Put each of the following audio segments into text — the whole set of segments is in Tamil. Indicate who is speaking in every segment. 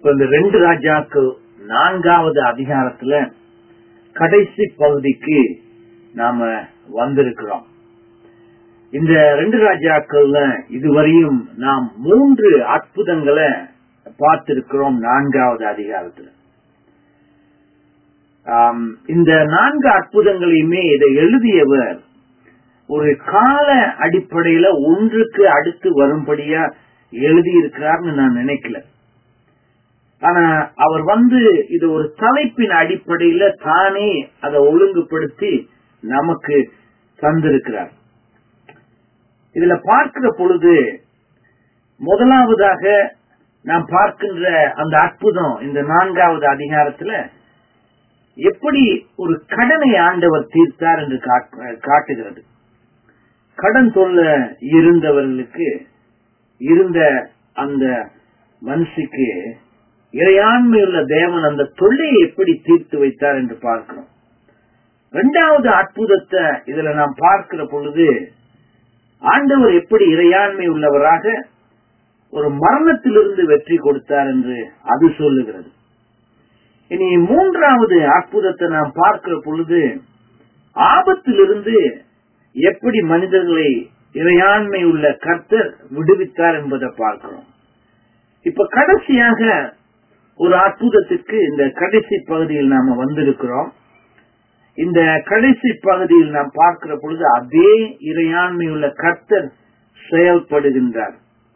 Speaker 1: இப்ப இந்த ரெண்டு ராஜாக்கள் நான்காவது அதிகாரத்துல கடைசி பகுதிக்கு நாம வந்திருக்கிறோம் இந்த ரெண்டு ராஜாக்கள்ல இதுவரையும் நாம் மூன்று அற்புதங்களை பார்த்திருக்கிறோம் நான்காவது அதிகாரத்துல ஆம், இந்த நான்கு அற்புதங்களையுமே இதை எழுதியவர் ஒரு கால அடிப்படையில ஒன்றுக்கு அடுத்து வரும்படியா எழுதியிருக்கிறார்னு நான் நினைக்கல ஆனா அவர் வந்து இது ஒரு தலைப்பின் அடிப்படையில தானே அதை ஒழுங்குபடுத்தி நமக்கு தந்திருக்கிறார் இதுல பார்க்கிற பொழுது முதலாவதாக நாம் பார்க்கின்ற அந்த அற்புதம் இந்த நான்காவது அதிகாரத்துல எப்படி ஒரு கடனை ஆண்டவர் தீர்த்தார் என்று காட்டு- காட்டுகிறது கடன் சொல்ல இருந்தவர்களுக்கு இருந்த அந்த மனுஷிக்கு இறையாண்மையுள்ள தேவன் அந்த தொல்லையை எப்படி தீர்த்து வைத்தார் என்று பார்க்கிறோம் இரண்டாவது அற்புதத்தை இதுல நாம் பார்க்கிற பொழுது ஆண்டவர் எப்படி இறையாண்மை உள்ளவராக ஒரு மரணத்திலிருந்து வெற்றி கொடுத்தார் என்று அது சொல்லுகிறது இனி மூன்றாவது அற்புதத்தை நாம் பார்க்கிற பொழுது ஆபத்திலிருந்து எப்படி மனிதர்களை இறையாண்மை உள்ள கர்த்தர் விடுவித்தார் என்பதை பார்க்கிறோம் இப்ப கடைசியாக ஒரு அற்புதத்துக்கு இந்த கடைசி பகுதியில் நாம வந்திருக்கிறோம் இந்த கடைசி பகுதியில் நாம் பார்க்கிற பொழுது அதே இறையாண்மை உள்ள கர்த்தர் செயல்படுகின்றார்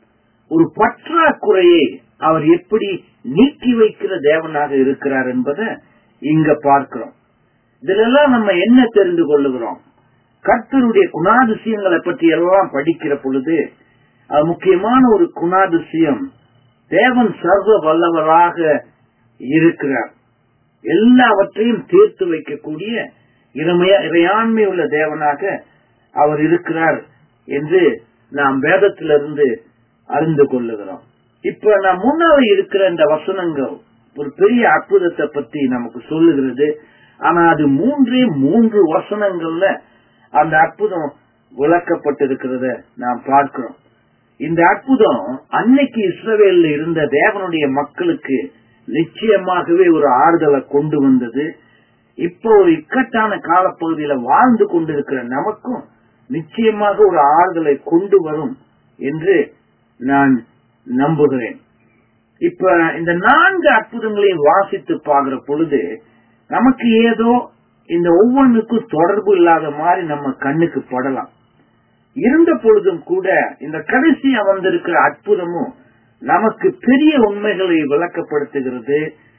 Speaker 1: ஒரு பற்றாக்குறையை அவர் எப்படி நீக்கி வைக்கிற தேவனாக இருக்கிறார் என்பதை இங்க பார்க்கிறோம் இதிலெல்லாம் நம்ம என்ன தெரிந்து கொள்ளுகிறோம் கர்த்தருடைய குணாதிசயங்களை பற்றி எல்லாம் படிக்கிற பொழுது அது முக்கியமான ஒரு குணாதிசயம் தேவன் சர்வ வல்லவராக இருக்கிறார் எல்லாவற்றையும் தீர்த்து வைக்கக்கூடிய இறைமையா இறையாண்மை உள்ள தேவனாக அவர் இருக்கிறார் என்று நாம் வேதத்திலிருந்து அறிந்து கொள்ளுகிறோம் இப்ப நாம் முன்னாடி இருக்கிற இந்த வசனங்கள் ஒரு பெரிய அற்புதத்தை பத்தி நமக்கு சொல்லுகிறது ஆனா அது மூன்றே மூன்று வசனங்கள்ல அந்த அற்புதம் விளக்கப்பட்டிருக்கிறத நாம் பார்க்கிறோம் இந்த அற்புதம் அன்னைக்கு இஸ்ரவேல்ல இருந்த தேவனுடைய மக்களுக்கு நிச்சயமாகவே ஒரு ஆறுதலை கொண்டு வந்தது இப்ப ஒரு இக்கட்டான காலப்பகுதியில வாழ்ந்து கொண்டிருக்கிற நமக்கும் நிச்சயமாக ஒரு ஆறுதலை கொண்டு வரும் என்று நான் நம்புகிறேன் இப்ப இந்த நான்கு அற்புதங்களையும் வாசித்து பார்க்கிற பொழுது நமக்கு ஏதோ இந்த ஒவ்வொன்றுக்கும் தொடர்பு இல்லாத மாதிரி நம்ம கண்ணுக்கு படலாம் இருந்த பொழுதும் கூட இந்த கடைசியா வந்திருக்கிற அற்புதமும் நமக்கு பெரிய உண்மைகளை விளக்கப்படுத்துகிறது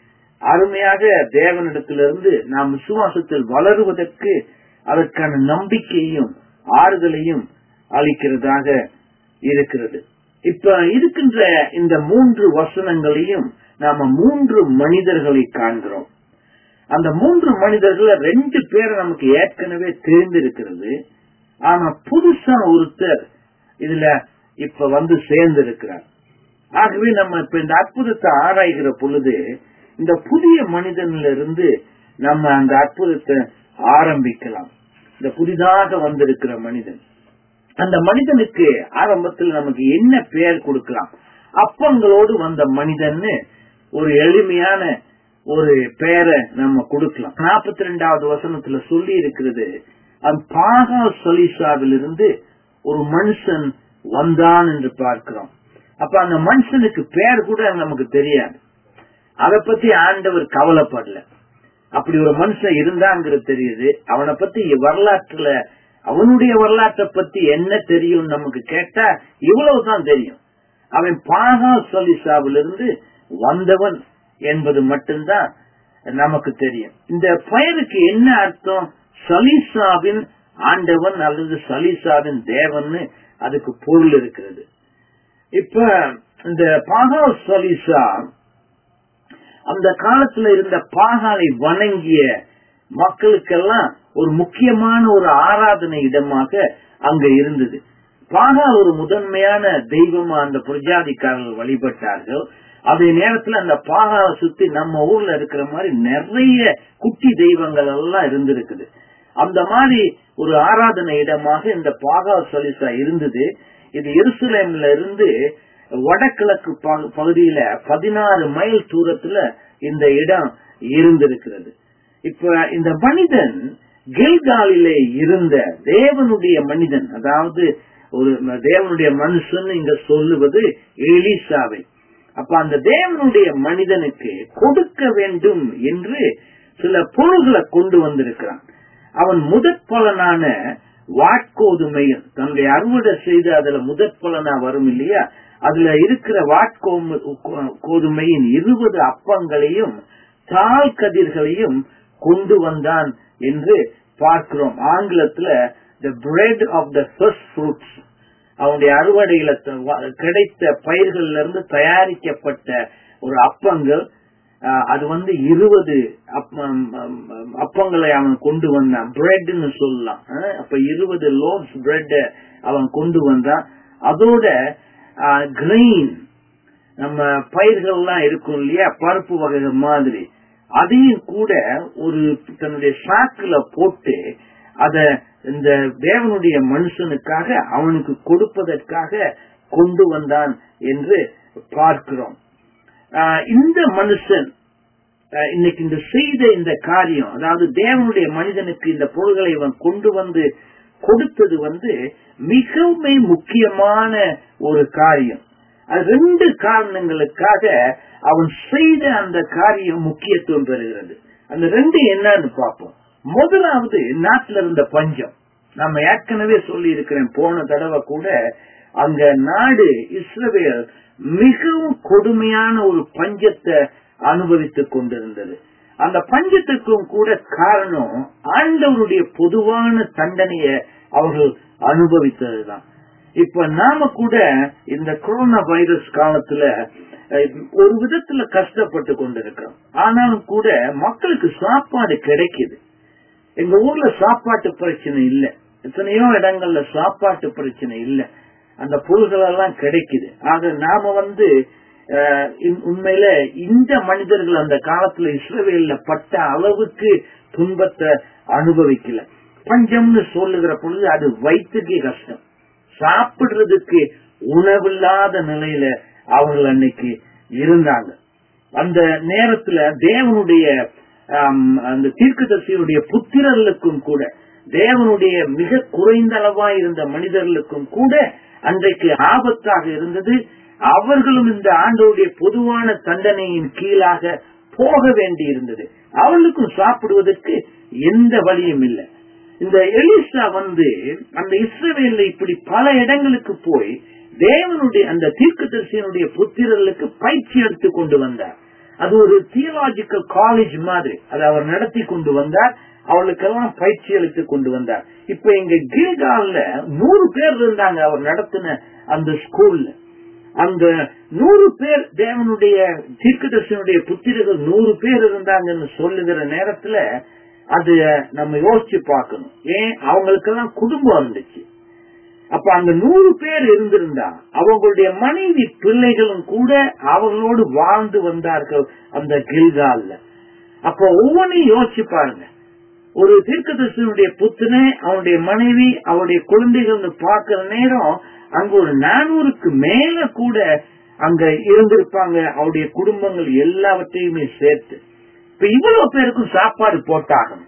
Speaker 1: அருமையாக தேவனிடத்திலிருந்து நாம் விசுவாசத்தில் வளருவதற்கு அதற்கான நம்பிக்கையும் ஆறுதலையும் அளிக்கிறதாக இருக்கிறது இப்ப இருக்கின்ற இந்த மூன்று வசனங்களையும் நாம மூன்று மனிதர்களை காண்கிறோம் அந்த மூன்று மனிதர்கள ரெண்டு பேரை நமக்கு ஏற்கனவே தெரிந்திருக்கிறது ஆனா புதுசா ஒருத்தர் இதுல இப்ப வந்து சேர்ந்திருக்கிறார் ஆகவே நம்ம இப்ப இந்த அற்புதத்தை ஆராய்கிற பொழுது இந்த புதிய மனிதன்ல இருந்து நம்ம அந்த அற்புதத்தை ஆரம்பிக்கலாம் இந்த புதிதாக வந்திருக்கிற மனிதன் அந்த மனிதனுக்கு ஆரம்பத்தில் நமக்கு என்ன பெயர் கொடுக்கலாம் அப்பங்களோடு வந்த மனிதன்னு ஒரு எளிமையான ஒரு பெயரை நம்ம கொடுக்கலாம் நாற்பத்தி ரெண்டாவது வசனத்துல சொல்லி இருக்கிறது அந்த பாகா சொலிசாவிலிருந்து ஒரு மனுஷன் வந்தான் என்று பார்க்கிறோம் அப்ப அந்த மனுஷனுக்கு பெயர் கூட நமக்கு தெரியாது அதை பத்தி ஆண்டவர் கவலைப்படல அப்படி ஒரு மனுஷன் இருந்தாங்கிறது தெரியுது அவனை பத்தி வரலாற்றுல அவனுடைய வரலாற்றை பத்தி என்ன தெரியும் நமக்கு கேட்டா இவ்வளவுதான் தெரியும் அவன் பாகா சொலிசாவிலிருந்து வந்தவன் என்பது மட்டும்தான் நமக்கு தெரியும் இந்த பெயருக்கு என்ன அர்த்தம் சலீசாவின் ஆண்டவன் அல்லது சலீசாவின் தேவன் அதுக்கு பொருள் இருக்கிறது இப்ப இந்த பாகா சலீசா அந்த காலத்துல இருந்த பாகாலை வணங்கிய மக்களுக்கெல்லாம் ஒரு முக்கியமான ஒரு ஆராதனை இடமாக அங்க இருந்தது பாகா ஒரு முதன்மையான தெய்வமா அந்த புரஜாதிக்காரர்கள் வழிபட்டார்கள் அதே நேரத்துல அந்த பாகாவை சுத்தி நம்ம ஊர்ல இருக்கிற மாதிரி நிறைய குட்டி தெய்வங்கள் எல்லாம் இருந்திருக்குது அந்த மாதிரி ஒரு ஆராதனை இடமாக இந்த பாகா சொலிசா இருந்தது இது எருசலேம்ல இருந்து வடகிழக்கு பகு- பகுதியில பதினாறு மைல் தூரத்துல இந்த இடம் இருந்திருக்கிறது இப்ப இந்த மனிதன் கில்காலிலே இருந்த தேவனுடைய மனிதன் அதாவது ஒரு தேவனுடைய மனுஷன் இங்க சொல்லுவது எலிசாவை அப்ப அந்த தேவனுடைய மனிதனுக்கு கொடுக்க வேண்டும் என்று சில பொருள்களை கொண்டு வந்திருக்கிறான் அவன் முதற் பலனான வாட்கோதுமையும் தன்னுடைய அறுவடை செய்து அதுல முதற் பலனா வரும் இல்லையா அதுல இருக்கிற வாட்கோமு கோதுமையின் இருபது அப்பங்களையும் தாள் கதிர்களையும் கொண்டு வந்தான் என்று பார்க்கிறோம் ஆங்கிலத்துல the bread of the first fruits அவனுடைய அறுவடையில த- வ- கிடைத்த பயிர்கள்ல இருந்து தயாரிக்கப்பட்ட ஒரு அப்பங்கள் ஆஹ், அது வந்து இருபது அப்பங்களை அவன் கொண்டு வந்தான் பிரெட்னு சொல்லலாம் ஆஹ், அப்ப இருபது லோவ்ஸ் பிரெட் அவன் கொண்டு வந்தான் அதோட கிரெயின் நம்ம பயிர்கள்லாம் இருக்கும் இல்லையா பருப்பு வகைகள் மாதிரி அதையும் கூட ஒரு தன்னுடைய சாக்குல போட்டு அத இந்த தேவனுடைய மனுஷனுக்காக அவனுக்கு கொடுப்பதற்காக கொண்டு வந்தான் என்று பார்க்கிறோம் ஆஹ் இந்த மனுஷன் ஆஹ் இன்னைக்கு இந்த செய்த இந்த காரியம் அதாவது தேவனுடைய மனிதனுக்கு இந்த பொருள்களை இவன் கொண்டு வந்து கொடுத்தது வந்து மிகவும் முக்கியமான ஒரு காரியம் அது ரெண்டு காரணங்களுக்காக அவன் செய்த அந்த காரியம் முக்கியத்துவம் பெறுகிறது அந்த ரெண்டு என்னன்னு பார்ப்போம் முதலாவது நாட்டில் இருந்த பஞ்சம் நம்ம ஏற்கனவே சொல்லி இருக்கிறேன் போன தடவை கூட அங்க நாடு இஸ்ரவேல் மிகவும் கொடுமையான ஒரு பஞ்சத்தை அனுபவித்துக் கொண்டிருந்தது அந்த பஞ்சத்துக்கும் கூட காரணம் ஆண்டவருடைய பொதுவான தண்டனையை அவர்கள் அனுபவித்ததுதான் இப்ப நாம கூட இந்த கொரோனா வைரஸ் காலத்துல அஹ், ஒரு விதத்துல கஷ்டப்பட்டு கொண்டிருக்கிறோம் ஆனாலும் கூட மக்களுக்கு சாப்பாடு கிடைக்குது எங்க ஊர்ல சாப்பாட்டு பிரச்சனை இல்ல எத்தனையோ இடங்கள்ல சாப்பாட்டு பிரச்சனை இல்ல அந்த பொருள்கள் எல்லாம் கிடைக்குது ஆக நாம வந்து அஹ், உண்- உண்மையில இந்த மனிதர்கள் அந்த காலத்துல இஸ்ரவேல்ல பட்ட அளவுக்கு துன்பத்தை அனுபவிக்கல பஞ்சம்னு சொல்லுகிற பொழுது அது வயிற்றுக்கே கஷ்டம் சாப்பிடுறதுக்கு உணவில்லாத நிலையில அவர்கள் அன்னைக்கு இருந்தாங்க அந்த நேரத்துல தேவனுடைய ஆம், அந்த தீர்க்கதரிசியுடைய புத்திரர்களுக்கும் கூட தேவனுடைய மிக குறைந்த அளவா இருந்த மனிதர்களுக்கும் கூட அன்றைக்கு ஆபத்தாக இருந்தது அவர்களும் இந்த ஆண்டோடைய பொதுவான தண்டனையின் கீழாக போக வேண்டி இருந்தது அவர்களுக்கும் சாப்பிடுவதற்கு எந்த வழியும் இல்லை இந்த எலிசா வந்து அந்த இஸ்ரவேல்ல இப்படி பல இடங்களுக்கு போய் தேவனுடைய அந்த தீர்க்கதரிசியனுடைய புத்திரர்களுக்கு பயிற்சி எடுத்து கொண்டு வந்தார் அது ஒரு தியலாஜிக்கல் காலேஜ் மாதிரி அதை அவர் நடத்தி கொண்டு வந்தார் அவளுக்கெல்லாம் பயிற்சி அளித்து கொண்டு வந்தார் இப்ப எங்க கில்கால்ல நூறு பேர் இருந்தாங்க அவர் நடத்தின அந்த ஸ்கூல்ல அந்த நூறு பேர் தேவனுடைய தீர்க்கதர்சனுடைய புத்திரர்கள் நூறு பேர் இருந்தாங்கன்னு சொல்லுகிற நேரத்துல அது நம்ம யோசிச்சு பார்க்கணும் ஏன் அவங்களுக்கெல்லாம் குடும்பம் இருந்துச்சு அப்ப அந்த நூறு பேர் இருந்திருந்தா அவங்களுடைய மனைவி பிள்ளைகளும் கூட அவர்களோடு வாழ்ந்து வந்தார்கள் அந்த கில்கால்ல அப்ப ஒவ்வொன்றையும் யோசிச்சு பாருங்க ஒரு தீர்க்கதரிசனுடைய புத்தனை அவனுடைய மனைவி அவருடைய குழந்தைகள்னு பார்க்கிற நேரம் அங்க ஒரு நானூறுக்கு மேல கூட அங்க இருந்திருப்பாங்க அவருடைய குடும்பங்கள் எல்லாவற்றையுமே சேர்த்து இப்ப இவ்வளவு பேருக்கும் சாப்பாடு போட்டாகணும்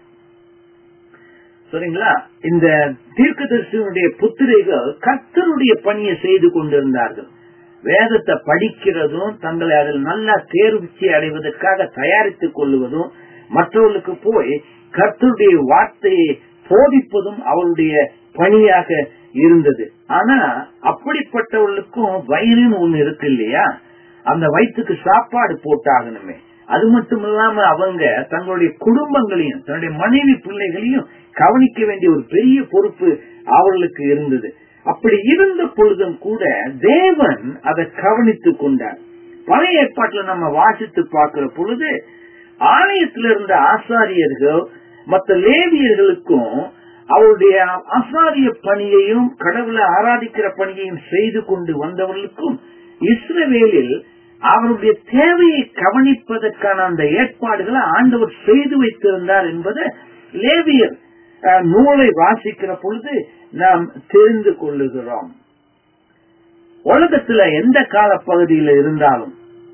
Speaker 1: சரிங்களா இந்த தீர்க்கதரிசனுடைய புத்திரைகள் கர்த்தருடைய பணியை செய்து கொண்டிருந்தார்கள் வேதத்தை படிக்கிறதும் தங்களை அதில் நல்லா தேர்ச்சி அடைவதற்காக தயாரித்துக் கொள்ளுவதும் மற்றவர்களுக்கு போய் கர்த்தருடைய வார்த்தையை போதிப்பதும் அவருடைய பணியாக இருந்தது ஆனா அப்படிப்பட்டவர்களுக்கும் வயிறுன்னு ஒண்ணு இருக்கு இல்லையா அந்த வயிற்றுக்கு சாப்பாடு போட்டாகணுமே அது மட்டும் இல்லாம அவங்க தங்களுடைய குடும்பங்களையும் தன்னுடைய மனைவி பிள்ளைகளையும் கவனிக்க வேண்டிய ஒரு பெரிய பொறுப்பு அவர்களுக்கு இருந்தது அப்படி இருந்த பொழுதும் கூட தேவன் அதை கவனித்துக் கொண்டார் பழைய ஏற்பாட்டுல நம்ம வாசித்து பார்க்கிற பொழுது ஆலயத்தில் இருந்த ஆசாரியர்கள் மற்ற லேவியர்களுக்கும் அவருடைய ஆசாரிய பணியையும் கடவுளை ஆராதிக்கிற பணியையும் செய்து கொண்டு வந்தவர்களுக்கும் இஸ்ரவேலில் அவருடைய தேவையை கவனிப்பதற்கான அந்த ஏற்பாடுகளை ஆண்டவர் செய்து வைத்திருந்தார் என்பதை லேவியர் அஹ், நூலை வாசிக்கிற பொழுது நாம் தெரிந்து கொள்ளுகிறோம் உலகத்துல எந்த கால பகுதியில இருந்தாலும்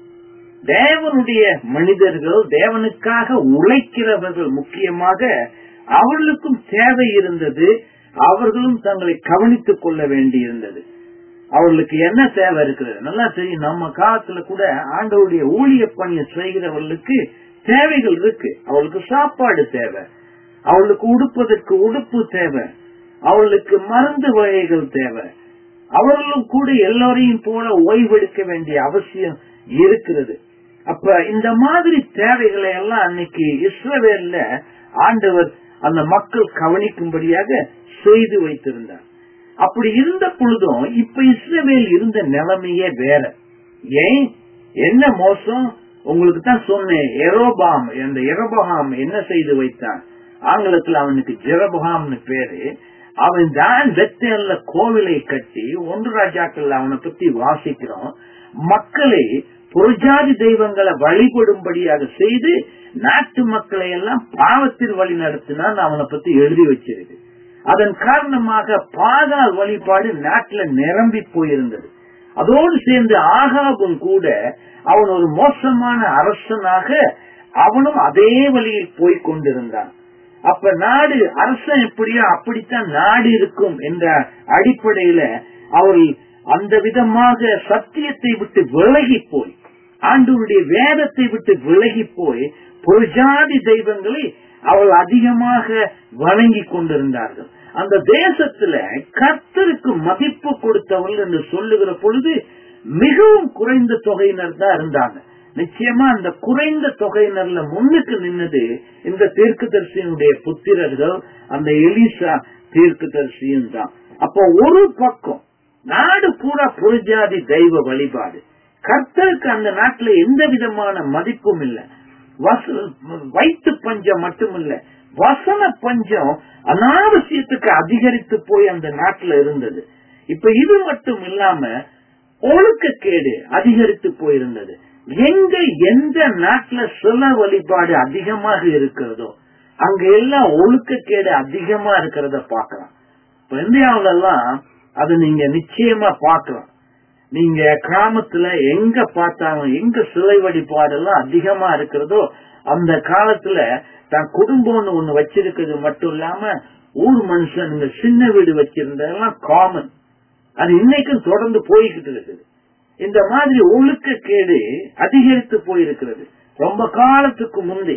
Speaker 1: தேவனுடைய மனிதர்கள் தேவனுக்காக உழைக்கிறவர்கள் முக்கியமாக அவர்களுக்கும் தேவை இருந்தது அவர்களும் தங்களை கவனித்துக் கொள்ள வேண்டி இருந்தது அவர்களுக்கு என்ன தேவை இருக்கிறது நல்லா தெரியும் நம்ம காலத்துல கூட ஆண்டவருடைய ஊழிய பணியை செய்கிறவர்களுக்கு தேவைகள் இருக்கு அவளுக்கு சாப்பாடு தேவை அவளுக்கு உடுப்பதற்கு உடுப்பு தேவை அவளுக்கு மருந்து வகைகள் தேவை அவர்களும் கூட எல்லோரையும் போல ஓய்வெடுக்க வேண்டிய அவசியம் இருக்கிறது அப்ப இந்த மாதிரி தேவைகளை எல்லாம் அன்னைக்கு இஸ்ரவேல்ல ஆண்டவர் அந்த மக்கள் கவனிக்கும்படியாக செய்து வைத்திருந்தார் அப்படி இருந்த பொழுதும் இப்ப இஸ்ரவேல் இருந்த நிலைமையே வேற ஏன் என்ன மோசம் உங்களுக்கு தான் சொன்னேன் எரோபாம் அந்த எரோபகாம் என்ன செய்து வைத்தான் ஆங்கிலத்தில் அவனுக்கு ஜெரபகாம்னு பேரு அவன் தான் பெத்தேல்ல கோவிலை கட்டி ஒன்று ராஜாக்கள் அவனை பத்தி வாசிக்கிறோம் மக்களை புரஜாதி தெய்வங்களை வழிபடும்படியாக செய்து நாட்டு மக்களை எல்லாம் பாவத்தில் வழி நடத்தினான் அவனை பத்தி எழுதி வச்சிருக்கு அதன் காரணமாக பாதாள் வழிபாடு நாட்டுல நிரம்பி போயிருந்தது அதோடு சேர்ந்து ஆகாபும் கூட அவன் ஒரு மோசமான அரசனாக அவனும் அதே வழியில் போய் கொண்டிருந்தான் அப்ப நாடு அரசன் எப்படியோ அப்படித்தான் நாடு இருக்கும் என்ற அடிப்படையில அவள் அந்த விதமாக சத்தியத்தை விட்டு விலகி போய் ஆண்டவருடைய வேதத்தை விட்டு விலகி போய் புரஜாதி தெய்வங்களை அவள் அதிகமாக வணங்கி கொண்டிருந்தார்கள் அந்த தேசத்துல கர்த்தருக்கு மதிப்பு கொடுத்தவர்கள் என்று சொல்லுகிற பொழுது மிகவும் குறைந்த தொகையினர் தான் இருந்தாங்க நிச்சயமா அந்த குறைந்த தொகையினர்ல முன்னுக்கு நின்னது இந்த தீர்க்கதரிசியினுடைய புத்திரர்கள் அந்த எலிசா தீர்க்கதரிசியும் தான் அப்போ ஒரு பக்கம் நாடு பூரா புரஜாதி தெய்வ வழிபாடு கர்த்தருக்கு அந்த நாட்டுல எந்த விதமான மதிப்பும் இல்லை வயிற்று பஞ்சம் மட்டுமில்ல வசன பஞ்சம் அனாவசியத்துக்கு அதிகரித்து போய் அந்த நாட்டுல இருந்தது இப்ப இது மட்டும் இல்லாம ஒழுக்கக்கேடு அதிகரித்து போயிருந்தது எங்க எந்த நாட்டுல சில வழிபாடு அதிகமாக இருக்கிறதோ அங்க எல்லாம் ஒழுக்கக்கேடு அதிகமா இருக்கிறத பாக்கலாம் இப்ப இந்தியாவில எல்லாம் அது நீங்க நிச்சயமா பாக்கலாம் நீங்க கிராமத்துல எங்க பார்த்தாலும் எங்க சிலை வழிபாடு எல்லாம் அதிகமா இருக்கிறதோ அந்த காலத்துல தான் குடும்பம்னு ஒண்ணு வச்சிருக்கிறது மட்டும் இல்லாம ஊர் மனுஷன் இந்த சின்ன வீடு வச்சிருந்ததெல்லாம் காமன் அது இன்னைக்கும் தொடர்ந்து போய்கிட்டு இருக்குது இந்த மாதிரி ஒழுக்கக்கேடு அதிகரித்து போயிருக்கிறது ரொம்ப காலத்துக்கு முந்தி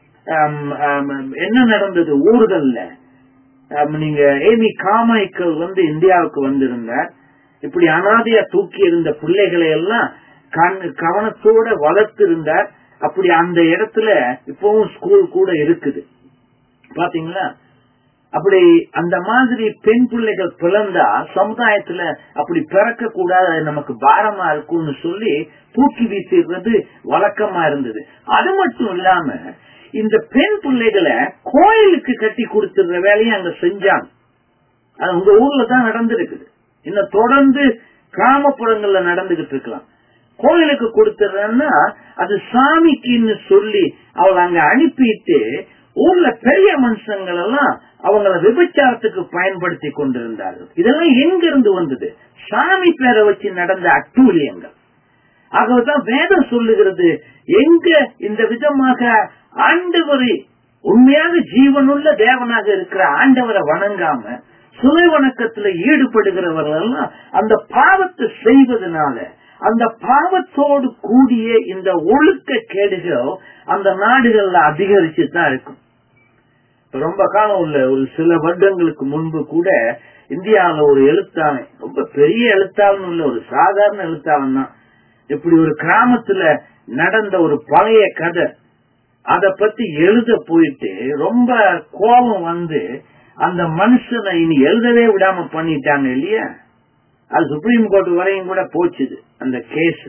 Speaker 1: என்ன நடந்தது ஊர்கள்ல நீங்க ஏமி காமாய்க்கல் வந்து இந்தியாவுக்கு வந்திருந்தார் இப்படி அனாதையா தூக்கி இருந்த பிள்ளைகளை எல்லாம் கண் கவனத்தோட வளர்த்து இருந்தார் அப்படி அந்த இடத்துல இப்பவும் ஸ்கூல் கூட இருக்குது பாத்தீங்களா அப்படி அந்த மாதிரி பெண் பிள்ளைகள் பிறந்தா சமுதாயத்துல அப்படி பிறக்க கூடாது நமக்கு பாரமா இருக்கும்னு சொல்லி தூக்கி வீசிடுறது வழக்கமா இருந்தது அது மட்டும் இல்லாம இந்த பெண் பிள்ளைகளை கோயிலுக்கு கட்டி கொடுத்துடுற வேலையை அங்க செஞ்சாங்க அது உங்க ஊர்ல தான் நடந்திருக்குது இன்னும் தொடர்ந்து கிராமப்புறங்கள்ல நடந்துகிட்டு இருக்கலாம் கோயிலுக்கு கொடுத்துறன்னா அது சாமிக்குன்னு சொல்லி அவளை அங்க அனுப்பிட்டு ஊர்ல பெரிய மனுஷங்கள் எல்லாம் அவங்கள விபச்சாரத்துக்கு பயன்படுத்தி கொண்டிருந்தார்கள் இதெல்லாம் எங்க இருந்து வந்தது சாமி பேரை வச்சு நடந்த அட்டூழியங்கள் ஆகவேதான் வேதம் சொல்லுகிறது எங்க இந்த விதமாக ஆண்டவரை உண்மையாக ஜீவனுள்ள தேவனாக இருக்கிற ஆண்டவரை வணங்காம சுலை வணக்கத்துல ஈடுபடுகிறவர்கள் எல்லாம் அந்த பாவத்தை செய்வதனால அந்த பாவத்தோடு கூடிய இந்த ஒழுக்க கேடுகள் அந்த நாடுகள்ல அதிகரிச்சு தான் இருக்கும் ரொம்ப காலம் உள்ள ஒரு சில வருடங்களுக்கு முன்பு கூட இந்தியாவில ஒரு எழுத்தாளன் ரொம்ப பெரிய எழுத்தாளன் உள்ள ஒரு சாதாரண எழுத்தாளன் தான் இப்படி ஒரு கிராமத்துல நடந்த ஒரு பழைய கதை அத பத்தி எழுத போயிட்டு ரொம்ப கோபம் வந்து அந்த மனுஷனை இனி எழுதவே விடாம பண்ணிட்டாங்க இல்லையா அது சுப்ரீம் கோர்ட் வரையும் கூட போச்சுது அந்த கேஸ்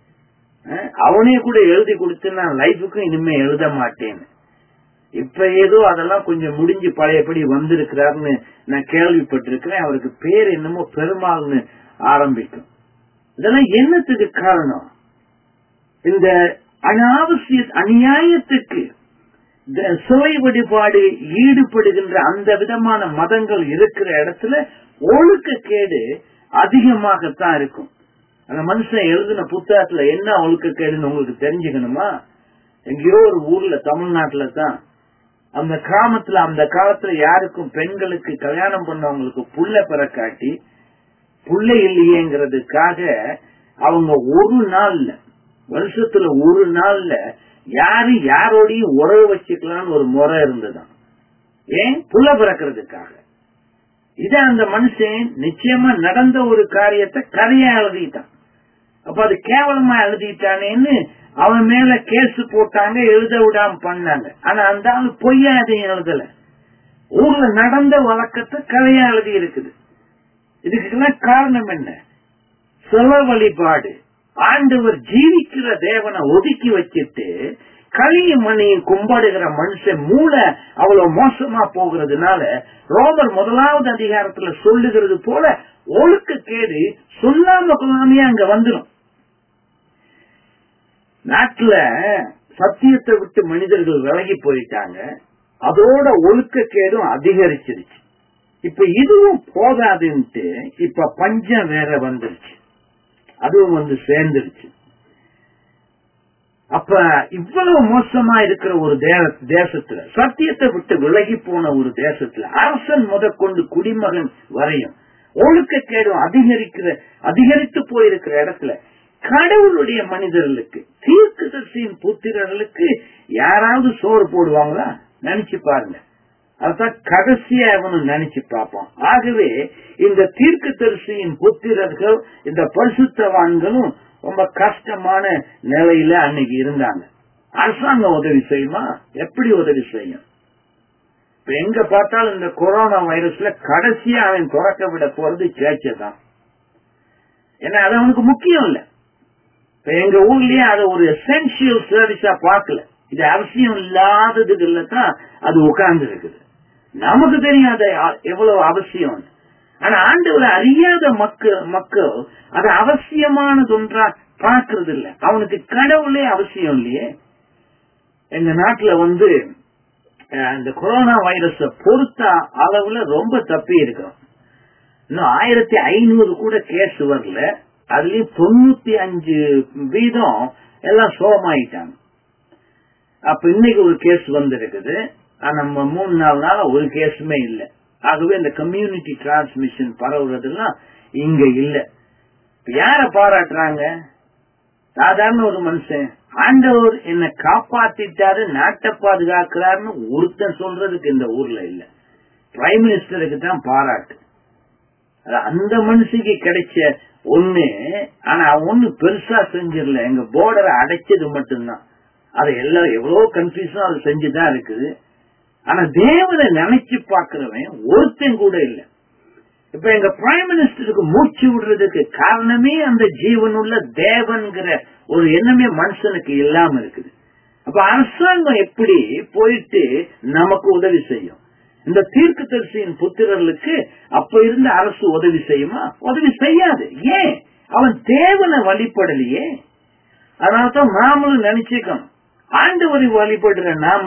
Speaker 1: அவனே கூட எழுதி கொடுத்து நான் லைஃபுக்கும் இனிமே எழுத மாட்டேன்னு இப்ப ஏதோ அதெல்லாம் கொஞ்சம் முடிஞ்சு பழையபடி வந்திருக்கிறாருன்னு நான் கேள்விப்பட்டிருக்கிறேன் அவருக்கு பேர் என்னமோ பெருமாள்னு ஆரம்பிக்கும் இதெல்லாம் என்னத்துக்கு காரணம் இந்த அனாவசிய அநியாயத்துக்கு சிலை வழிபாடு ஈடுபடுகின்ற அந்த விதமான மதங்கள் இருக்கிற இடத்துல ஒழுக்க கேடு அதிகமாகத்தான் இருக்கும் அந்த மனுஷன் எழுதின புத்தகத்துல என்ன ஒழுக்கக்கேடுன்னு உங்களுக்கு தெரிஞ்சுக்கணுமா எங்கேயோ ஒரு ஊர்ல தமிழ்நாட்டுல தான் அந்த கிராமத்துல அந்த காலத்துல யாருக்கும் பெண்களுக்கு கல்யாணம் பண்ணவங்களுக்கு புள்ள பெற காட்டி புள்ள இல்லையேங்கிறதுக்காக அவங்க ஒரு நாள்ல வருஷத்துல ஒரு நாள்ல யாரு யாரோடையும் உறவு வச்சுக்கலாம்னு ஒரு முறை இருந்ததுதான் ஏன் புள்ள பிறக்கிறதுக்காக இத அந்த மனுஷன் நிச்சயமா நடந்த ஒரு காரியத்தை கதையா எழுதிட்டான் அப்ப அது கேவலமா எழுதிட்டானேன்னு அவன் மேல கேஸ் போட்டாங்க எழுத விடாம பண்ணாங்க ஆனா அந்த ஆள் பொய்யா எதையும் எழுதல ஊர்ல நடந்த வழக்கத்தை கதையா எழுதி இருக்குது இதுக்கெல்லாம் காரணம் என்ன சில வழிபாடு ஆண்டவர் ஜீவிக்கிற தேவனை ஒதுக்கி வச்சிட்டு களியும் மணியும் கும்பிடுகிற மனுஷன் மூளை அவ்வளவு மோசமா போகிறதுனால ரோமர் முதலாவது அதிகாரத்துல சொல்லுகிறது போல ஒழுக்க கேடு சொல்லாம கொள்ளாமையே அங்க வந்துடும் நாட்டுல சத்தியத்தை விட்டு மனிதர்கள் விலகி போயிட்டாங்க அதோட ஒழுக்கக்கேடும் அதிகரிச்சிருச்சு இப்ப இதுவும் போதாதுன்ட்டு இப்ப பஞ்சம் வேற வந்துருச்சு அதுவும் வந்து சேர்ந்துருச்சு அப்ப இவ்வளவு மோசமா இருக்கிற ஒரு தேசத்துல சத்தியத்தை விட்டு விலகி போன ஒரு தேசத்துல அரசன் முதற்கொண்டு குடிமகன் வரையும் ஒழுக்கக்கேடும் அதிகரிக்கிற அதிகரித்து போயிருக்கிற இடத்துல கடவுளுடைய மனிதர்களுக்கு தீர்க்கதர்சியின் புத்திரர்களுக்கு யாராவது சோறு போடுவாங்களா நினைச்சு பாருங்க அதான் கடைசியா அவனும் நினைச்சு பார்ப்போம் ஆகவே இந்த தீர்க்கதரிசியின் புத்திரர்கள் இந்த பரிசுத்தவான்களும் ரொம்ப கஷ்டமான நிலையில அன்னைக்கு இருந்தாங்க அரசாங்கம் உதவி செய்யுமா எப்படி உதவி செய்யும் இப்ப எங்க பார்த்தாலும் இந்த கொரோனா வைரஸ்ல கடைசியா அவன் துறக்க விட போறது சேர்ச்சை தான் ஏன்னா அது அவனுக்கு முக்கியம் இல்ல இப்ப எங்க ஊர்லயே அதை ஒரு எசென்சியல் சர்வீஸா பார்க்கல இது அவசியம் இல்லாததுல தான் அது உட்கார்ந்து இருக்குது நமக்கு தெரியும் அது எவ்வளவு அவசியம் ஆனா ஆண்டவரை அறியாத மக்கள் மக்கள் அது அவசியமானது ஒன்றா பார்க்கறது இல்ல அவனுக்கு கடவுளே அவசியம் இல்லையே எங்க நாட்டுல வந்து இந்த கொரோனா வைரஸ பொறுத்த அளவுல ரொம்ப தப்பி இருக்கிறோம் இன்னும் ஆயிரத்தி ஐநூறு கூட கேஸ் வரல அதுலயும் தொண்ணூத்தி அஞ்சு வீதம் எல்லாம் சோகமாயிட்டாங்க அப்ப இன்னைக்கு ஒரு கேஸ் வந்திருக்குது நம்ம மூணு நாலு நாள் ஒரு கேஸுமே இல்லை ஆகவே இந்த கம்யூனிட்டி டிரான்ஸ்மிஷன் பரவுறதெல்லாம் இங்க இல்ல யார பாராட்டுறாங்க சாதாரண ஒரு மனுஷன் ஆண்டவர் என்ன காப்பாத்திட்டாரு நாட்டை பாதுகாக்கிறாருன்னு ஒருத்தன் சொல்றதுக்கு இந்த ஊர்ல இல்ல பிரைம் மினிஸ்டருக்கு தான் பாராட்டு அந்த மனுஷனுக்கு கிடைச்ச ஒண்ணு ஆனா ஒண்ணு பெருசா செஞ்சிடல எங்க போர்டரை அடைச்சது மட்டும்தான் அதை எல்லாம் எவ்வளவு கன்ஃபியூஸும் அது செஞ்சுதான் இருக்குது ஆனா தேவனை நினைச்சு பாக்குறவன் ஒருத்தன் கூட இல்ல இப்ப எங்க பிரைம் மினிஸ்டருக்கு மூச்சு விடுறதுக்கு காரணமே அந்த ஜீவனுள்ள தேவன்கிற ஒரு எண்ணமே மனுஷனுக்கு இல்லாம இருக்குது அப்ப அரசாங்கம் எப்படி போயிட்டு நமக்கு உதவி செய்யும் இந்த தீர்க்கு தரிசியின் புத்திரர்களுக்கு அப்ப இருந்த அரசு உதவி செய்யுமா உதவி செய்யாது ஏன் அவன் தேவனை வழிபடலையே அதனாலதான் நாமளும் நினைச்சுக்கணும் ஆண்டவரை வழிபடுற நாம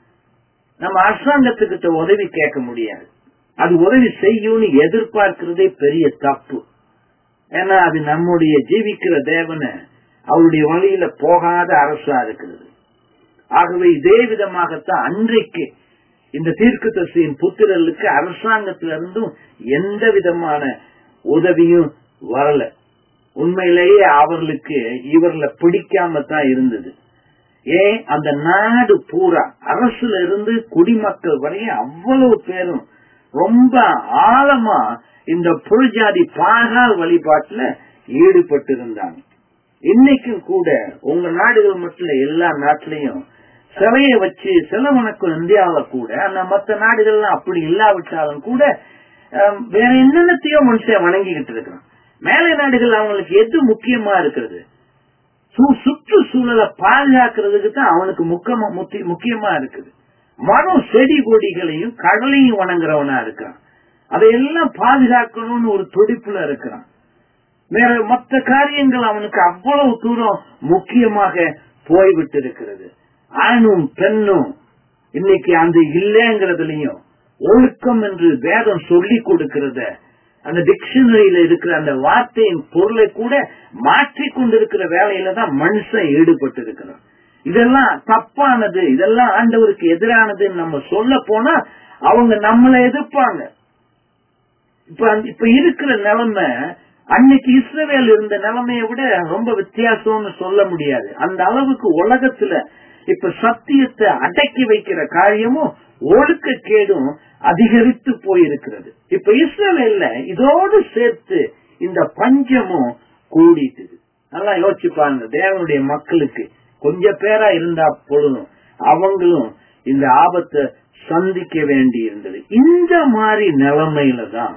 Speaker 1: நம்ம அரசாங்கத்துக்கிட்ட உதவி கேட்க முடியாது அது உதவி செய்யும்னு எதிர்பார்க்கிறதே பெரிய தப்பு ஏன்னா அது நம்முடைய ஜீவிக்கிற தேவனை அவருடைய வழியில போகாத அரசா இருக்கிறது ஆகவே இதே விதமாகத்தான் அன்றைக்கு இந்த தீர்க்கு தரிசியின் புத்திரர்களுக்கு அரசாங்கத்திலிருந்தும் எந்த விதமான உதவியும் வரல உண்மையிலேயே அவர்களுக்கு இவர்ல பிடிக்காம தான் இருந்தது ஏன் அந்த நாடு பூரா அரசுல இருந்து குடிமக்கள் வரையும் அவ்வளவு பேரும் ரொம்ப ஆழமா இந்த புழுஜாதி பாகால் வழிபாட்டுல ஈடுபட்டு இருந்தாங்க இன்னைக்கும் கூட உங்க நாடுகள் மட்டும் எல்லா நாட்டிலையும் சிலையை வச்சு சில வணக்கம் இந்தியாவில கூட அந்த மற்ற நாடுகள்லாம் அப்படி இல்லாவிட்டாலும் கூட வேற என்னென்னத்தையோ மனுஷன் வணங்கிக்கிட்டு இருக்கிறான் மேலை நாடுகள் அவங்களுக்கு எது முக்கியமா இருக்கிறது சுற்றுச்சூழலை பாதுகாக்கிறதுக்கு தான் அவனுக்கு முக்கியமா இருக்குது மரம் செடி கொடிகளையும் கடலையும் வணங்குறவனா இருக்கிறான் அதையெல்லாம் பாதுகாக்கணும்னு ஒரு துடிப்புல இருக்கிறான் வேற மற்ற காரியங்கள் அவனுக்கு அவ்வளவு தூரம் முக்கியமாக போய்விட்டு இருக்கிறது ஆணும் பெண்ணும் இன்னைக்கு அந்த இல்லைங்கிறதுலயும் ஒழுக்கம் என்று வேதம் சொல்லி கொடுக்கிறத அந்த டிக்ஷனரியில இருக்கிற அந்த வார்த்தையின் பொருளை கூட மாற்றி கொண்டிருக்கிற வேலையில தான் மனுஷன் ஈடுபட்டு இருக்கிறான் இதெல்லாம் தப்பானது இதெல்லாம் ஆண்டவருக்கு எதிரானதுன்னு நம்ம சொல்ல போனா அவங்க நம்மளை எதிர்ப்பாங்க இப்ப அந்த- இப்ப இருக்கிற நிலைமை அன்னைக்கு இஸ்ரவேல் இருந்த நிலைமையை விட ரொம்ப வித்தியாசம்னு சொல்ல முடியாது அந்த அளவுக்கு உலகத்துல இப்ப சத்தியத்தை அடக்கி வைக்கிற காரியமும் ஒழுக்கக்கேடும் அதிகரித்து போயிருக்கிறது இப்ப இஸ்ரவேல்ல இதோடு சேர்த்து இந்த பஞ்சமும் கூடிட்டுது நல்லா யோசிச்சு பாருங்க தேவனுடைய மக்களுக்கு கொஞ்ச பேரா இருந்தா பொழுதும் அவங்களும் இந்த ஆபத்தை சந்திக்க வேண்டி இருந்தது இந்த மாதிரி நிலைமையில தான்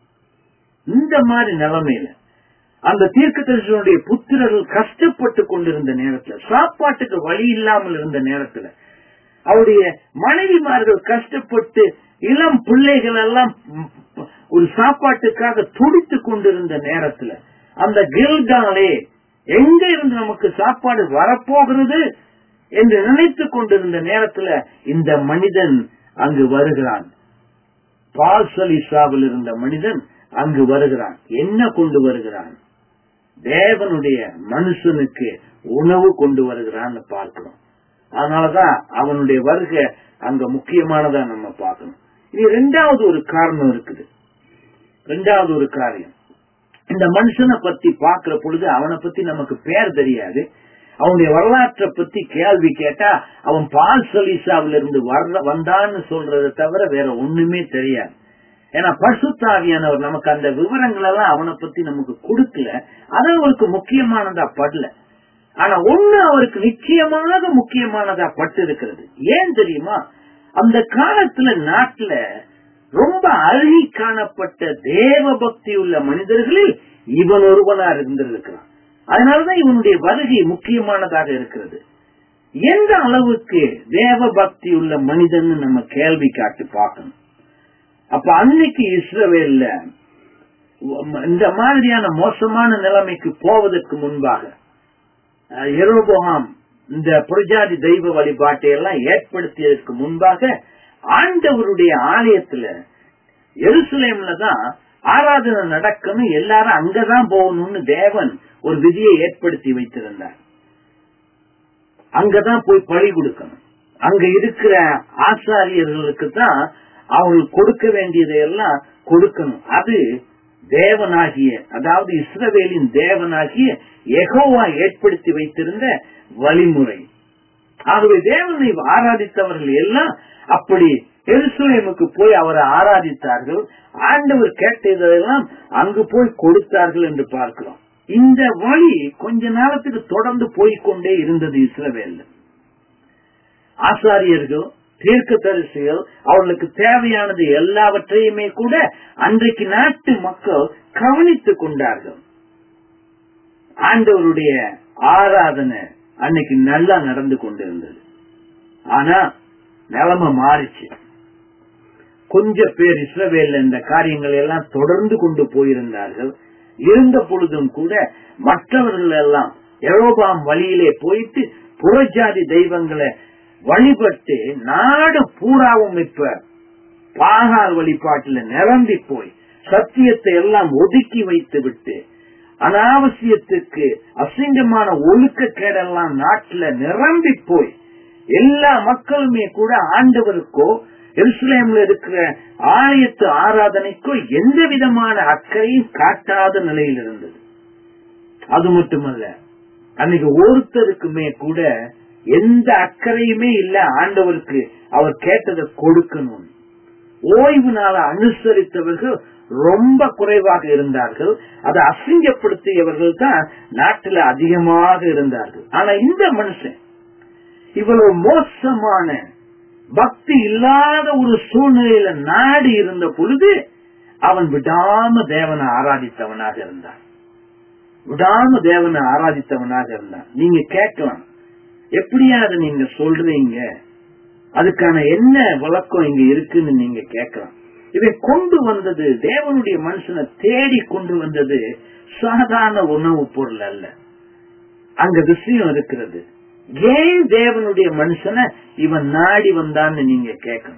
Speaker 1: இந்த மாதிரி நிலைமையில அந்த தீர்க்கதரிசனுடைய புத்திரர்கள் கஷ்டப்பட்டு கொண்டிருந்த நேரத்துல சாப்பாட்டுக்கு வழி இல்லாமல் இருந்த நேரத்துல அவருடைய மனைவிமார்கள் கஷ்டப்பட்டு இளம் பிள்ளைகள் எல்லாம் ம், ஒரு சாப்பாட்டுக்காக துடித்து கொண்டிருந்த நேரத்துல அந்த கில்காலே எங்க இருந்து நமக்கு சாப்பாடு வரப்போகிறது என்று நினைத்துக் கொண்டிருந்த நேரத்துல இந்த மனிதன் அங்கு வருகிறான் பால்சலிசாவில் இருந்த மனிதன் அங்கு வருகிறான் என்ன கொண்டு வருகிறான் தேவனுடைய மனுஷனுக்கு உணவு கொண்டு வருகிறான்னு பார்க்கிறோம் அதனாலதான் அவனுடைய வருகை அங்க முக்கியமானதா நம்ம பார்க்கணும் இது ரெண்டாவது ஒரு காரணம் இருக்குது ரெண்டாவது ஒரு காரியம் இந்த மனுஷனை பத்தி பார்க்கிற பொழுது அவனை பத்தி நமக்கு பேர் தெரியாது அவனுடைய வரலாற்றை பத்தி கேள்வி கேட்டா அவன் பால் சலீசாவில இருந்து வர்ற வந்தான்னு சொல்றதை தவிர வேற ஒண்ணுமே தெரியாது ஏன்னா பசுத்தாவியானவர் நமக்கு அந்த விவரங்கள் எல்லாம் அவனை பத்தி நமக்கு கொடுக்கல அது அவருக்கு முக்கியமானதா படல ஆனா ஒண்ணு அவருக்கு நிச்சயமாக முக்கியமானதா பட்டு இருக்கிறது ஏன் தெரியுமா அந்த காலத்துல நாட்டுல ரொம்ப அழுகி காணப்பட்ட தேவ பக்தி உள்ள மனிதர்களில் இவன் ஒருவனா இருந்திருக்கிறான் அதனாலதான் இவனுடைய வருகை முக்கியமானதாக இருக்கிறது எந்த அளவுக்கு தேவ பக்தி உள்ள மனிதன் நம்ம கேள்வி காட்டு பார்க்கணும் அப்ப அன்னைக்கு இஸ்ரவேல்ல இந்த மாதிரியான மோசமான நிலைமைக்கு போவதற்கு முன்பாக அஹ், எரோபோகாம் இந்த புரஜாதி தெய்வ வழிபாட்டை எல்லாம் ஏற்படுத்தியதற்கு முன்பாக ஆண்டவருடைய ஆலயத்துல எருசலேம்ல தான் ஆராதனை நடக்கணும் எல்லாரும் அங்கதான் போகணும்னு தேவன் ஒரு விதியை ஏற்படுத்தி வைத்திருந்தார் அங்கதான் போய் பழி கொடுக்கணும் அங்க இருக்கிற ஆசாரியர்களுக்கு தான் அவங்களுக்கு கொடுக்க வேண்டியதை எல்லாம் கொடுக்கணும் அது தேவனாகிய அதாவது இஸ்ரவேலின் தேவனாகிய எகோவா ஏற்படுத்தி வைத்திருந்த வழிமுறை ஆகவே தேவனை ஆராதித்தவர்கள் எல்லாம் அப்படி எருசலேமுக்கு போய் அவரை ஆராதித்தார்கள் ஆண்டவர் கேட்டதெல்லாம் அங்கு போய் கொடுத்தார்கள் என்று பார்க்கிறோம் இந்த வழி கொஞ்ச நாளத்துக்கு தொடர்ந்து போய்க்கொண்டே இருந்தது இஸ்ரவேல்ல ஆசாரியர்கள் தீர்க்கதரிசிகள் அவர்களுக்கு தேவையானது எல்லாவற்றையுமே கூட அன்றைக்கு நாட்டு மக்கள் கவனித்துக் கொண்டார்கள் ஆண்டவருடைய ஆராதனை அன்னைக்கு நல்லா நடந்து கொண்டிருந்தது ஆனா நிலைமை மாறிச்சு கொஞ்ச பேர் இஸ்ரவேல்ல இந்த காரியங்கள் எல்லாம் தொடர்ந்து கொண்டு போயிருந்தார்கள் இருந்த பொழுதும் கூட மற்றவர்கள் எல்லாம் எரோபாம் வழியிலே போயிட்டு புறஜாதி தெய்வங்களை வழிபட்டு நாடு பூராவும் இப்ப பாகால் வழிபாட்டுல நிரம்பி போய் சத்தியத்தை எல்லாம் ஒதுக்கி வைத்து விட்டு அனாவசியத்துக்கு அசிங்கமான ஒழுக்க கேடெல்லாம் நாட்டுல நிரம்பி போய் எல்லா மக்களுமே கூட ஆண்டவருக்கோ எருசலேம்ல இருக்கிற ஆலயத்து ஆராதனைக்கோ எந்த விதமான அக்கறையும் காட்டாத நிலையில் இருந்தது அது மட்டுமல்ல அன்னைக்கு ஒருத்தருக்குமே கூட எந்த அக்கறையுமே இல்ல ஆண்டவருக்கு அவர் கேட்டதை கொடுக்கணும் ஓய்வு நாள அனுசரித்தவர்கள் ரொம்ப குறைவாக இருந்தார்கள் அதை அசிங்கப்படுத்தியவர்கள் தான் நாட்டில் அதிகமாக இருந்தார்கள் ஆனா இந்த மனுஷன் இவ்வளவு மோசமான பக்தி இல்லாத ஒரு சூழ்நிலையில நாடு இருந்த பொழுது அவன் விடாம தேவனை ஆராதித்தவனாக இருந்தான் விடாம தேவனை ஆராதித்தவனாக இருந்தான் நீங்க கேட்கலாம் எப்படியா அதை நீங்க சொல்றீங்க அதுக்கான என்ன விளக்கம் இங்க இருக்குன்னு நீங்க கேட்கலாம் இதை கொண்டு வந்தது தேவனுடைய மனுஷனை தேடி கொண்டு வந்தது சாதாரண உணவு பொருள் அல்ல அங்க விஷயம் இருக்கிறது ஏன் தேவனுடைய மனுஷனை இவன் நாடி வந்தான்னு நீங்க கேட்கணும்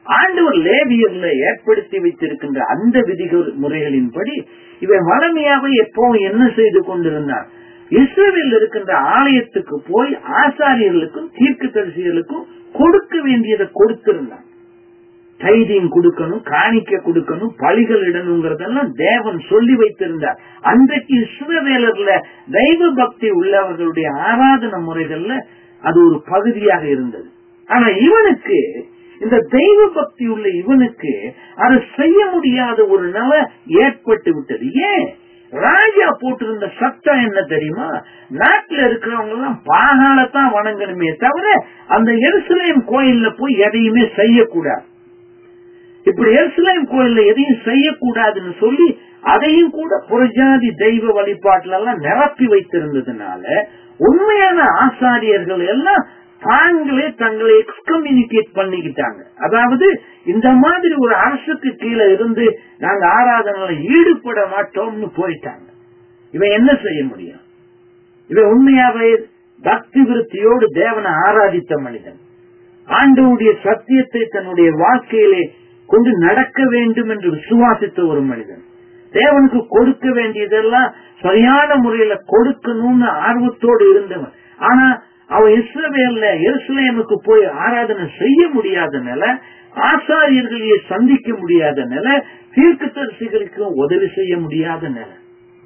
Speaker 1: ஆண்டவர் லேவியர்ல ஏற்படுத்தி வைத்திருக்கின்ற அந்த விதிகள் முறைகளின்படி இவன் வளமையாக எப்பவும் என்ன செய்து கொண்டிருந்தான் இஸ்ரேலில் இருக்கின்ற ஆலயத்துக்கு போய் ஆசாரியர்களுக்கும் தீர்க்க தரிசிகளுக்கும் கொடுக்க வேண்டியதை கொடுத்திருந்தான் தைரியம் கொடுக்கணும் காணிக்க கொடுக்கணும் பழிகள் இடணுங்கிறதெல்லாம் தேவன் சொல்லி வைத்திருந்தார் அன்றைக்கு இஸ்ரவேலர்ல தெய்வ பக்தி உள்ளவர்களுடைய ஆராதன முறைகள்ல அது ஒரு பகுதியாக இருந்தது ஆனா இவனுக்கு இந்த தெய்வ பக்தி உள்ள இவனுக்கு அதை செய்ய முடியாத ஒரு நிலை ஏற்பட்டு விட்டது ஏன் ராஜா போட்டிருந்த சட்டம் என்ன தெரியுமா நாட்டுல இருக்கிறவங்க எல்லாம் பாகாலத்தான் வணங்கணுமே தவிர அந்த எருசலேம் கோயில்ல போய் எதையுமே செய்யக்கூடாது இப்படி எருசலேம் கோயில்ல எதையும் செய்யக்கூடாதுன்னு சொல்லி அதையும் கூட புறஜாதி தெய்வ வழிபாட்டுல எல்லாம் நிரப்பி வைத்திருந்ததுனால உண்மையான ஆசாரியர்கள் எல்லாம் தாங்களே தங்களை எக்ஸ்கம்யூனிகேட் பண்ணிக்கிட்டாங்க அதாவது இந்த மாதிரி ஒரு அரசுக்கு கீழே இருந்து நாங்க ஆராதனைல ஈடுபட மாட்டோம்னு போயிட்டாங்க இவன் என்ன செய்ய முடியும் இவன் உண்மையாவே பக்தி விருத்தியோடு தேவனை ஆராதித்த மனிதன் ஆண்டவுடைய சத்தியத்தை தன்னுடைய வாழ்க்கையிலே கொண்டு நடக்க வேண்டும் என்று விசுவாசித்த ஒரு மனிதன் தேவனுக்கு கொடுக்க வேண்டியதெல்லாம் சரியான முறையில கொடுக்கணும்னு ஆர்வத்தோடு இருந்தவன் ஆனா அவன் இஸ்ரவேல்ல எருசலேமுக்கு போய் ஆராதனை செய்ய முடியாத நிலை ஆசாரியர்களையே சந்திக்க முடியாத நிலை தீர்க்கதரிசிகளுக்கும் உதவி செய்ய முடியாத நிலை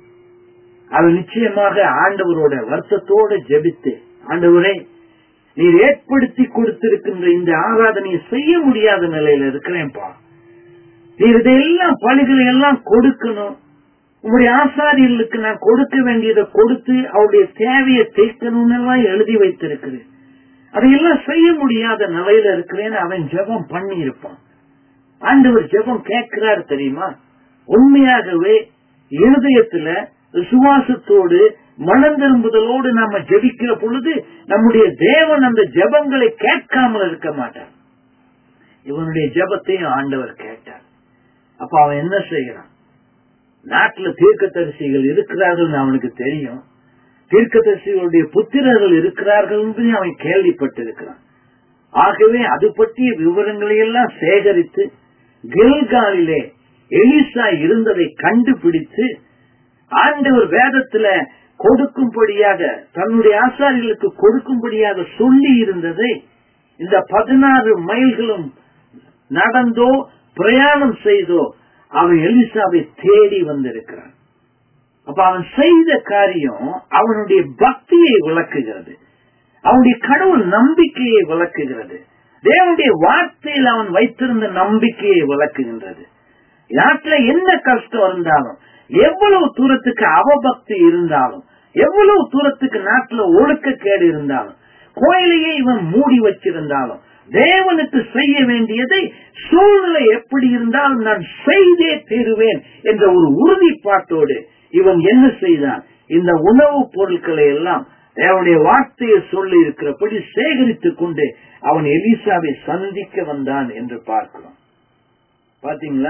Speaker 1: அவன் நிச்சயமாக ஆண்டவரோட வருத்தத்தோட ஜெபித்து ஆண்டவரே நீர் ஏற்படுத்தி கொடுத்திருக்கின்ற இந்த ஆராதனையை செய்ய முடியாத நிலையில இருக்கிறேன்ப்பா நீர் இதையெல்லாம் பணிகளை எல்லாம் கொடுக்கணும் உங்களுடைய ஆசாரியர்களுக்கு நான் கொடுக்க வேண்டியதை கொடுத்து அவருடைய தேவையை தேய்க்கணும்னு எல்லாம் எழுதி வைத்திருக்கிறேன் அதையெல்லாம் செய்ய முடியாத நிலையில இருக்கிறேன்னு அவன் ஜெபம் பண்ணி இருப்பான் ஆண்டவர் ஜெபம் கேட்கிறார் தெரியுமா உண்மையாகவே இருதயத்துல விசுவாசத்தோடு மனம் திரும்புதலோடு நாம ஜெபிக்கிற பொழுது நம்முடைய தேவன் அந்த ஜெபங்களை கேட்காமல் இருக்க மாட்டார் இவனுடைய ஜெபத்தையும் ஆண்டவர் கேட்டார் அப்ப அவன் என்ன செய்யறான் நாட்டுல தீர்க்கதரிசிகள் இருக்கிறார்கள் அவனுக்கு தெரியும் தீர்க்கதரிசிகளுடைய புத்திரர்கள் இருக்கிறார்கள் என்று அவன் கேள்விப்பட்டிருக்கிறான் ஆகவே அது பற்றிய விவரங்களை எல்லாம் சேகரித்து கில்காலிலே எலிசா இருந்ததை கண்டுபிடித்து ஆண்டவர் வேதத்துல கொடுக்கும்படியாக தன்னுடைய ஆசாரிகளுக்கு கொடுக்கும்படியாக சொல்லி இருந்ததை இந்த பதினாறு மைல்களும் நடந்தோ பிரயாணம் செய்தோ அவன் எலிசாவை தேடி வந்திருக்கிறான் அப்ப அவன் செய்த காரியம் அவனுடைய பக்தியை விளக்குகிறது அவனுடைய கடவுள் நம்பிக்கையை விளக்குகிறது தேவனுடைய வார்த்தையில் அவன் வைத்திருந்த நம்பிக்கையை விளக்குகின்றது நாட்டுல என்ன கஷ்டம் இருந்தாலும் எவ்வளவு தூரத்துக்கு அவபக்தி இருந்தாலும் எவ்வளவு தூரத்துக்கு நாட்டுல ஒழுக்கக்கேடு இருந்தாலும் கோயிலையே இவன் மூடி வச்சிருந்தாலும் தேவனுக்கு செய்ய வேண்டியதை சூழ்நிலை எப்படி இருந்தாலும் நான் செய்தே தீருவேன் என்ற ஒரு உறுதிப்பாட்டோடு இவன் என்ன செய்தான் இந்த உணவுப் பொருட்களை எல்லாம் அவனுடைய வார்த்தையை சொல்லி இருக்கிறபடி சேகரித்துக் கொண்டு அவன் எலிசாவை சந்திக்க வந்தான் என்று பார்க்கிறோம் பாத்தீங்களா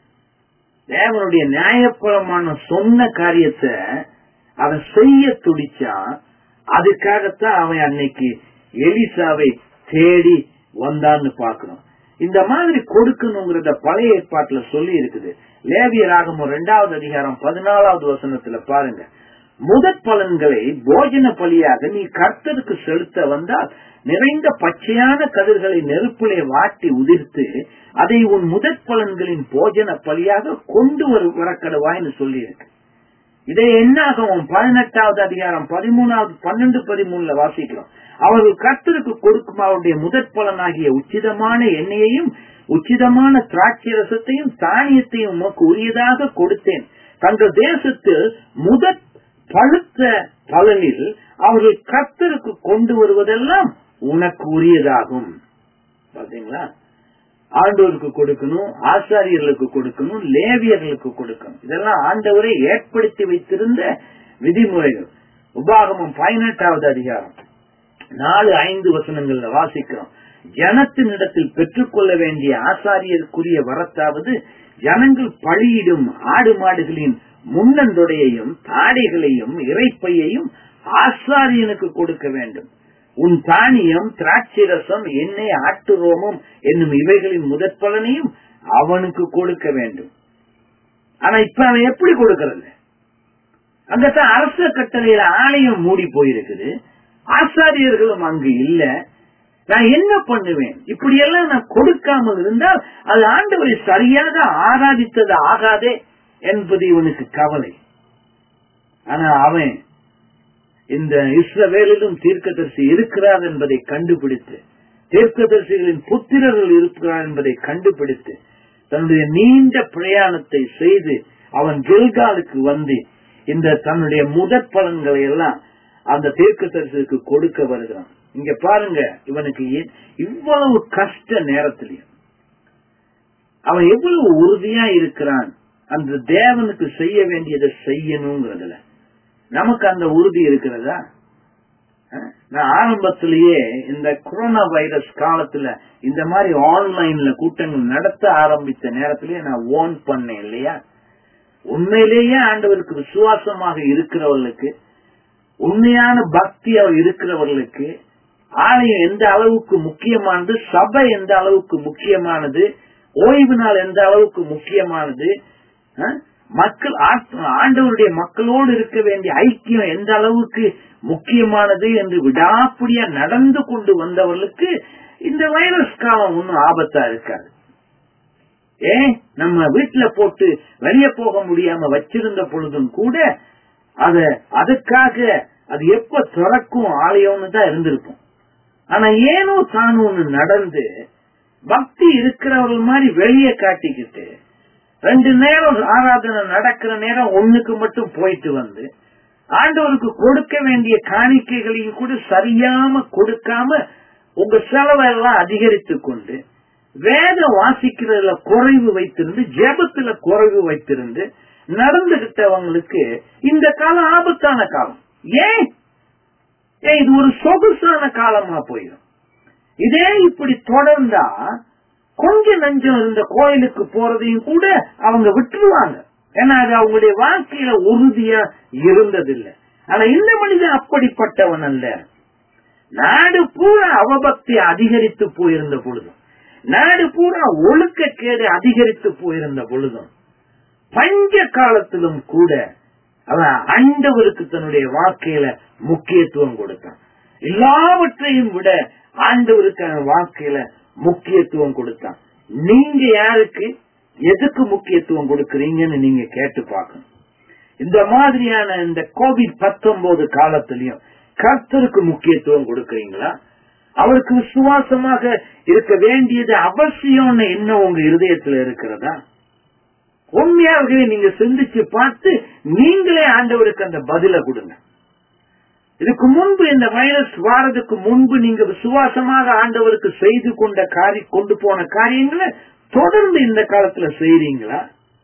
Speaker 1: தேவனுடைய நியாயப்புறமான சொன்ன காரியத்தை அவன் செய்ய துடிச்சான் அதுக்காகத்தான் அவன் அன்னைக்கு எலிசாவை தேடி வந்தான்னு பாக்கணும் இந்த மாதிரி கொடுக்கணுங்கிறத பழைய ஏற்பாட்டுல சொல்லி இருக்குது லேவியராகமும் இரண்டாவது அதிகாரம் பதினாலாவது வசனத்துல பாருங்க முதற் பலன்களை போஜன பலியாக நீ கர்த்தருக்கு செலுத்த வந்தால் நிறைந்த பச்சையான கதிர்களை நெருப்பிலே வாட்டி உதிர்த்து அதை உன் முதற் பலன்களின் போஜன பலியாக கொண்டு வரு வரக்கடவாய்னு சொல்லி இருக்கு இதை என்னாகும் பதினெட்டாவது அதிகாரம் பதிமூணாவது பன்னெண்டு பதிமூணுல வாசிக்கிறோம் அவர்கள் கர்த்தருக்கு கொடுக்கும் அவருடைய முதற் பலனாகிய உச்சிதமான எண்ணெயையும் உச்சிதமான திராட்சை ரசத்தையும் தானியத்தையும் உமக்கு உரியதாக கொடுத்தேன் தங்கள் தேசத்தில் முதற் பழுத்த பலனில் அவர்கள் கர்த்தருக்கு கொண்டு வருவதெல்லாம் உனக்கு உரியதாகும் பாத்தீங்களா ஆண்டோருக்கு கொடுக்கணும் ஆசாரியர்களுக்கு கொடுக்கணும் லேவியர்களுக்கு கொடுக்கணும் இதெல்லாம் ஆண்டவரை ஏற்படுத்தி வைத்திருந்த விதிமுறைகள் உபாகமம் பதினெட்டாவது அதிகாரம் நாலு ஐந்து வசனங்கள்ல வாசிக்கிறோம் ஜனத்தினிடத்தில் பெற்றுக்கொள்ள வேண்டிய ஆசாரியருக்குரிய வரத்தாவது ஜனங்கள் பழியிடும் ஆடு மாடுகளின் முன்னந்தொடையையும் தாடைகளையும் இறைப்பையையும் ஆசாரியனுக்கு கொடுக்க வேண்டும் உன் தானியம் திராட்சை ரசம் எண்ணெய் ஆட்டு ரோமம் என்னும் இவைகளின் முதற் பலனையும் அவனுக்கு கொடுக்க வேண்டும் ஆனா இப்ப அவன் எப்படி கொடுக்கறது அங்கத்தான் அரச கட்டளையில ஆலயம் மூடி போயிருக்குது ஆசாரியர்களும் அங்கு இல்ல நான் என்ன பண்ணுவேன் இப்படி எல்லாம் நான் கொடுக்காமல் இருந்தால் அது ஆண்டவரை சரியாக ஆராதித்தது ஆகாதே என்பது இவனுக்கு கவலை ஆனா அவன் இந்த இஸ்ரவேலிலும் தீர்க்கதரிசி இருக்கிறார் என்பதை கண்டுபிடித்து தீர்க்கதரிசிகளின் புத்திரர்கள் இருக்கிறார் என்பதை கண்டுபிடித்து தன்னுடைய நீண்ட பிரயாணத்தை செய்து அவன் கில்காலுக்கு வந்து இந்த தன்னுடைய முதற் பலன்களை எல்லாம் அந்த தீர்க்கதரிசிக்கு கொடுக்க வருகிறான் இங்க பாருங்க இவனுக்கு ஏன் இவ்வளவு கஷ்ட நேரத்திலையும் அவன் எவ்வளவு உறுதியா இருக்கிறான் அந்த தேவனுக்கு செய்ய வேண்டியதை செய்யணுங்கிறதுல நமக்கு அந்த உறுதி இருக்கிறதா நான் ஆரம்பத்திலேயே இந்த கொரோனா வைரஸ் காலத்துல இந்த மாதிரி ஆன்லைன்ல கூட்டங்கள் நடத்த ஆரம்பித்த நேரத்திலேயே நான் ஓன் பண்ணேன் இல்லையா உண்மையிலேயே ஆண்டவருக்கு விசுவாசமாக இருக்கிறவர்களுக்கு உண்மையான பக்தி அவர் இருக்கிறவர்களுக்கு ஆலயம் எந்த அளவுக்கு முக்கியமானது சபை எந்த அளவுக்கு முக்கியமானது ஓய்வு நாள் எந்த அளவுக்கு முக்கியமானது மக்கள் ஆண்டவருடைய மக்களோடு இருக்க வேண்டிய ஐக்கியம் எந்த அளவுக்கு முக்கியமானது என்று விடாப்பிடியா நடந்து கொண்டு வந்தவர்களுக்கு இந்த வைரஸ் காலம் ஒன்னும் ஆபத்தா இருக்காது ஏ நம்ம வீட்டுல போட்டு வெளியே போக முடியாம வச்சிருந்த பொழுதும் கூட அத அதுக்காக அது எப்ப திறக்கும் ஆலயம்னு தான் இருந்திருக்கும் ஆனா ஏனோ தான் ஒண்ணு நடந்து பக்தி இருக்கிறவர்கள் மாதிரி வெளியே காட்டிக்கிட்டு ரெண்டு நேரம் ஆராதனை நடக்கிற நேரம் ஒண்ணுக்கு மட்டும் போயிட்டு வந்து ஆண்டவருக்கு கொடுக்க வேண்டிய காணிக்கைகளையும் கூட சரியாம கொடுக்காம உங்க செலவெல்லாம் அதிகரித்து கொண்டு வேதம் வாசிக்கிறதுல குறைவு வைத்திருந்து ஜெபத்துல குறைவு வைத்திருந்து நடந்துகிட்டவங்களுக்கு இந்த காலம் ஆபத்தான காலம் ஏன் ஏன் இது ஒரு சொகுசான காலமா போயிடும் இதே இப்படி தொடர்ந்தா கொஞ்ச நஞ்சம் இருந்த கோயிலுக்கு போறதையும் கூட அவங்க விட்டுருவாங்க ஏன்னா அது அவங்களுடைய வாழ்க்கையில உறுதியா இருந்ததில்லை ஆனா இந்த மனிதன் அப்படிப்பட்டவன் அல்ல நாடு பூரா அவபக்தி அதிகரித்து போயிருந்த பொழுதும் நாடு பூரா ஒழுக்கக்கேடு அதிகரித்து போயிருந்த பொழுதும் பஞ்ச காலத்திலும் கூட அவன் ஆண்டவருக்கு தன்னுடைய வாழ்க்கையில முக்கியத்துவம் கொடுத்தான் எல்லாவற்றையும் விட ஆண்டவருக்கு அவன் வாழ்க்கையில முக்கியத்துவம் கொடுத்தான் நீங்க யாருக்கு எதுக்கு முக்கியத்துவம் கொடுக்கறீங்கன்னு நீங்க கேட்டு பார்க்கணும் இந்த மாதிரியான இந்த கோவிட் பத்தொன்பது காலத்திலையும் கர்த்தருக்கு முக்கியத்துவம் கொடுக்கறீங்களா அவருக்கு விசுவாசமாக இருக்க வேண்டியது அவசியம்னு என்ன உங்க இருதயத்துல இருக்கிறதா உண்மையாகவே நீங்க சிந்திச்சு பார்த்து நீங்களே ஆண்டவருக்கு அந்த பதில கொடுங்க இதுக்கு முன்பு இந்த வைரஸ் வாரதுக்கு முன்பு நீங்க விசுவாசமாக ஆண்டவருக்கு செய்து கொண்ட காரி கொண்டு போன காரியங்களை தொடர்ந்து இந்த காலத்துல செய்றீங்களா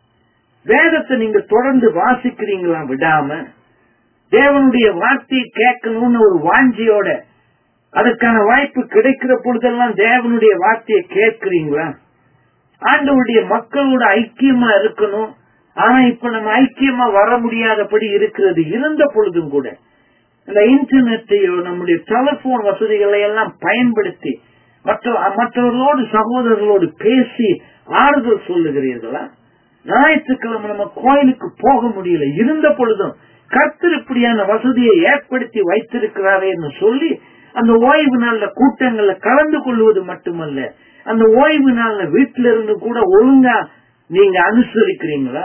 Speaker 1: வேதத்தை நீங்க தொடர்ந்து வாசிக்கிறீங்களா விடாம தேவனுடைய வார்த்தையை கேட்கணும்னு ஒரு வாஞ்சியோட அதற்கான வாய்ப்பு கிடைக்கிற பொழுதெல்லாம் தேவனுடைய வார்த்தையை கேட்கிறீங்களா ஆண்டவருடைய மக்களோட ஐக்கியமா இருக்கணும் ஆனா இப்ப நம்ம ஐக்கியமா வர முடியாதபடி இருக்கிறது இருந்த பொழுதும் கூட இந்த இன்டர்நெட்டையோ நம்முடைய டெலிபோன் வசதிகளை எல்லாம் பயன்படுத்தி மற்ற மற்றவர்களோடு சகோதரர்களோடு பேசி ஆறுதல் சொல்லுகிறீர்களா ஞாயிற்றுக்கிழமை நம்ம கோயிலுக்கு போக முடியல இருந்த பொழுதும் கர்த்தர் இப்படியான வசதியை ஏற்படுத்தி வைத்திருக்கிறாரேன்னு சொல்லி அந்த ஓய்வு நாள்ல கூட்டங்கள்ல கலந்து கொள்வது மட்டுமல்ல அந்த ஓய்வு நாள்ல வீட்டில இருந்து கூட ஒழுங்கா நீங்க அனுசரிக்கிறீங்களா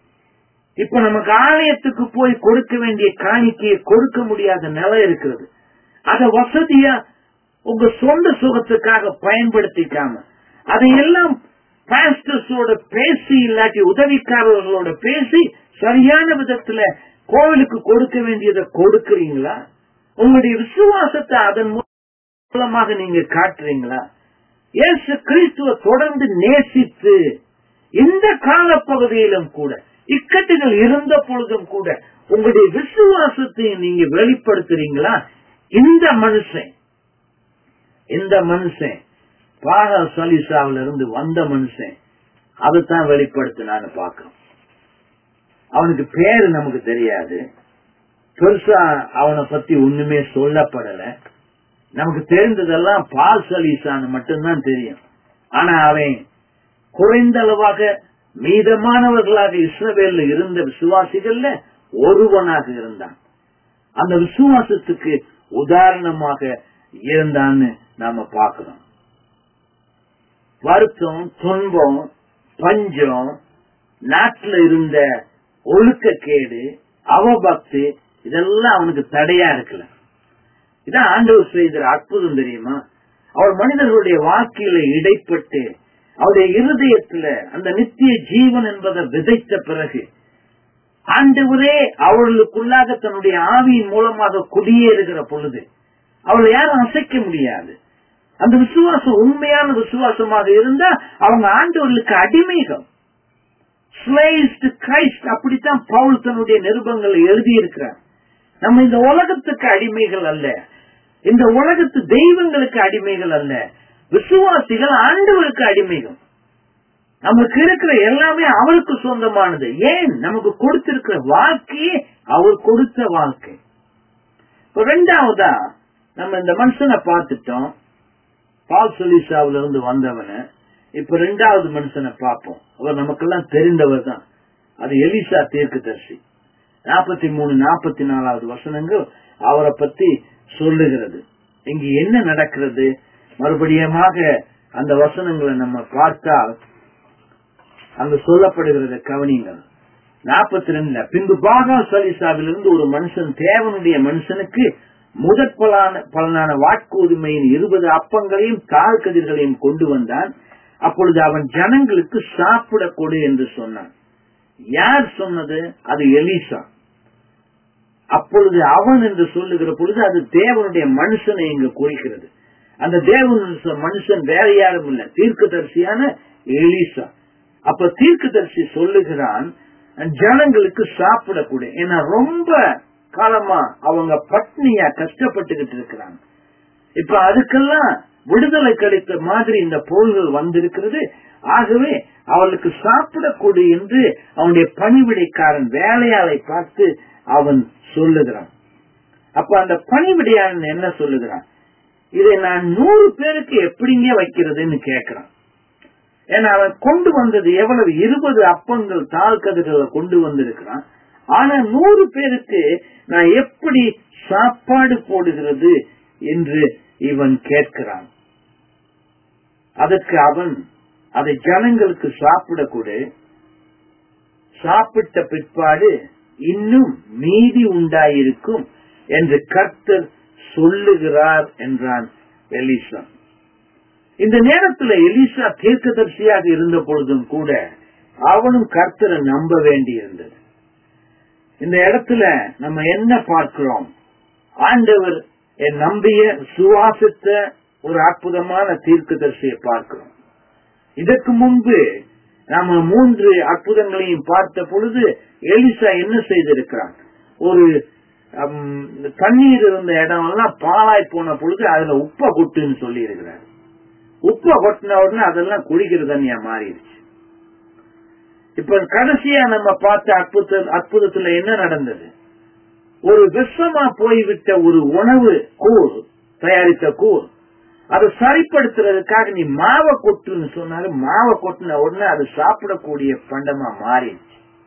Speaker 1: இப்ப நமக்கு ஆலயத்துக்கு போய் கொடுக்க வேண்டிய காணிக்கையை கொடுக்க முடியாத நிலை இருக்கிறது அத வசதியா உங்க சொந்த சுகத்துக்காக பயன்படுத்திக்காம அதையெல்லாம் பாஸ்டர்ஸோட பேசி இல்லாட்டி உதவிக்காரர்களோட பேசி சரியான விதத்துல கோவிலுக்கு கொடுக்க வேண்டியதை கொடுக்கறீங்களா உங்களுடைய விசுவாசத்தை அதன் மூலமாக நீங்க காட்டுறீங்களா இயேசு கிறிஸ்துவ தொடர்ந்து நேசித்து இந்த காலப்பகுதியிலும் கூட இக்கட்டுகள் இருந்த பொழுதும் கூட உங்களுடைய விசுவாசத்தை நீங்க வெளிப்படுத்துறீங்களா இந்த மனுஷன் இந்த மனுஷன் பாக சலிசாவில இருந்து வந்த மனுஷன் அதைத்தான் வெளிப்படுத்தினான்னு பாக்கிறோம் அவனுக்கு பேரு நமக்கு தெரியாது பெருசா அவனை பத்தி ஒண்ணுமே சொல்லப்படல நமக்கு தெரிந்ததெல்லாம் பால் சலீசான்னு மட்டும்தான் தெரியும் ஆனா அவன் குறைந்த அளவாக மீதமானவர்களாக இஸ்ரவேல்ல இருந்த விசுவாசிகள்ல ஒருவனாக இருந்தான் அந்த விசுவாசத்துக்கு உதாரணமாக இருந்தான்னு நாம பார்க்கிறோம் வருத்தம் துன்பம் பஞ்சம் நாட்டுல இருந்த ஒழுக்கக்கேடு அவபக்தி இதெல்லாம் அவனுக்கு தடையா இருக்கல இதான் ஆண்டவர் செய்த அற்புதம் தெரியுமா அவர் மனிதர்களுடைய வாழ்க்கையில இடைப்பட்டு அவருடைய இருதயத்துல அந்த நித்திய ஜீவன் என்பதை விதைத்த பிறகு ஆண்டவரே அவர்களுக்குள்ளாக தன்னுடைய ஆவியின் மூலமாக குடியேறுகிற பொழுது அவளை யாரும் அசைக்க முடியாது அந்த விசுவாசம் உண்மையான விசுவாசமாக இருந்தா அவங்க ஆண்டவர்களுக்கு அடிமைகள் கிரைஸ்ட் அப்படித்தான் பவுல் தன்னுடைய நிருபங்களை எழுதியிருக்கிறார் நம்ம இந்த உலகத்துக்கு அடிமைகள் அல்ல இந்த உலகத்து தெய்வங்களுக்கு அடிமைகள் அல்ல விசுவாசிகள் ஆண்டவருக்கு அடிமைகள் நமக்கு இருக்கிற எல்லாமே அவருக்கு சொந்தமானது ஏன் நமக்கு கொடுத்திருக்கிற வாழ்க்கையே அவர் கொடுத்த வாழ்க்கை இப்ப ரெண்டாவதா நம்ம இந்த மனுஷனை பார்த்துட்டோம் பால் சொலிசாவில இருந்து வந்தவன இப்ப ரெண்டாவது மனுஷனை பார்ப்போம் அவர் நமக்கெல்லாம் தெரிந்தவர் தான் அது எலிசா தீர்க்கதரிசி நாற்பத்தி மூணு நாற்பத்தி நாலாவது வசனங்கள் அவரை பத்தி சொல்லுகிறது இங்க என்ன நடக்கிறது மறுபடியுமாக அந்த வசனங்களை நம்ம பார்த்தால் அங்கு சொல்லப்படுகிறது கவனிங்கள் நாற்பத்தி ரெண்டுல பின்பு பாகா சலிசாவிலிருந்து ஒரு மனுஷன் தேவனுடைய மனுஷனுக்கு முதற் பலான பலனான வாட்கோதுமையின் இருபது அப்பங்களையும் தாழ் கதிர்களையும் கொண்டு வந்தான் அப்பொழுது அவன் ஜனங்களுக்கு சாப்பிட கொடு என்று சொன்னான் யார் சொன்னது அது எலிசா அப்பொழுது அவன் என்று சொல்லுகிற பொழுது அது தேவனுடைய மனுஷனை இங்கு குறிக்கிறது அந்த தேவன் மனுஷன் வேற யாரும் இல்ல தீர்க்கதரிசியான எலிசா அப்ப தீர்க்கதரிசி சொல்லுகிறான் ஜனங்களுக்கு சாப்பிடக்கூட ஏன்னா ரொம்ப காலமா அவங்க பட்னியா கஷ்டப்பட்டுக்கிட்டு இருக்கிறாங்க இப்ப அதுக்கெல்லாம் விடுதலை கிடைத்த மாதிரி இந்த பொருள்கள் வந்திருக்கிறது ஆகவே அவளுக்கு சாப்பிடக்கூடு என்று அவனுடைய பணிவிடைக்காரன் வேலையாளை பார்த்து அவன் சொல்லுகிறான் அப்ப அந்த பணிவிடையாளன் என்ன சொல்லுகிறான் இதை நான் நூறு பேருக்கு எப்படிங்க வைக்கிறதுன்னு கேட்கிறான் ஏன்னா அவன் கொண்டு வந்தது எவ்வளவு இருபது அப்பங்கள் தாழ் கதிர்களை கொண்டு வந்திருக்கிறான் ஆனா நூறு பேருக்கு நான் எப்படி சாப்பாடு போடுகிறது என்று இவன் கேட்கிறான் அதற்கு அவன் அதை ஜனங்களுக்கு சாப்பிடக்கூட சாப்பிட்ட பிற்பாடு இன்னும் மீதி உண்டாயிருக்கும் என்று கர்த்தர் சொல்லுகிறார் என்றான் எலிசா இந்த நேரத்தில் எலிசா தீர்க்கதரிசியாக இருந்த பொழுதும் கூட அவனும் கர்த்தரை நம்ப வேண்டி இருந்தது இந்த இடத்துல நம்ம என்ன பார்க்கிறோம் ஆண்டவர் என் நம்பிய சுவாசித்த ஒரு அற்புதமான தீர்க்கதரிசியை பார்க்கிறோம் இதற்கு முன்பு நாம மூன்று அற்புதங்களையும் பார்த்த பொழுது எலிசா என்ன செய்திருக்கிறான் ஒரு தண்ணீர் இருந்த இடம் எல்லாம் பாலாய் போன பொழுது அதுல உப்ப கொட்டுன்னு சொல்லி இருக்கிறார் உப்ப கொட்டின உடனே அதெல்லாம் குடிக்கிற தண்ணியா மாறிடுச்சு இப்ப கடைசியா நம்ம பார்த்த அற்புத அற்புதத்துல என்ன நடந்தது ஒரு விஷமா போய்விட்ட ஒரு உணவு கூழ் தயாரித்த கூழ் அதை சரிப்படுத்துறதுக்காக நீ மாவை கொட்டுன்னு சொன்னாலும் மாவை கொட்டின உடனே அது சாப்பிடக்கூடிய பண்டமா மாறிடுச்சு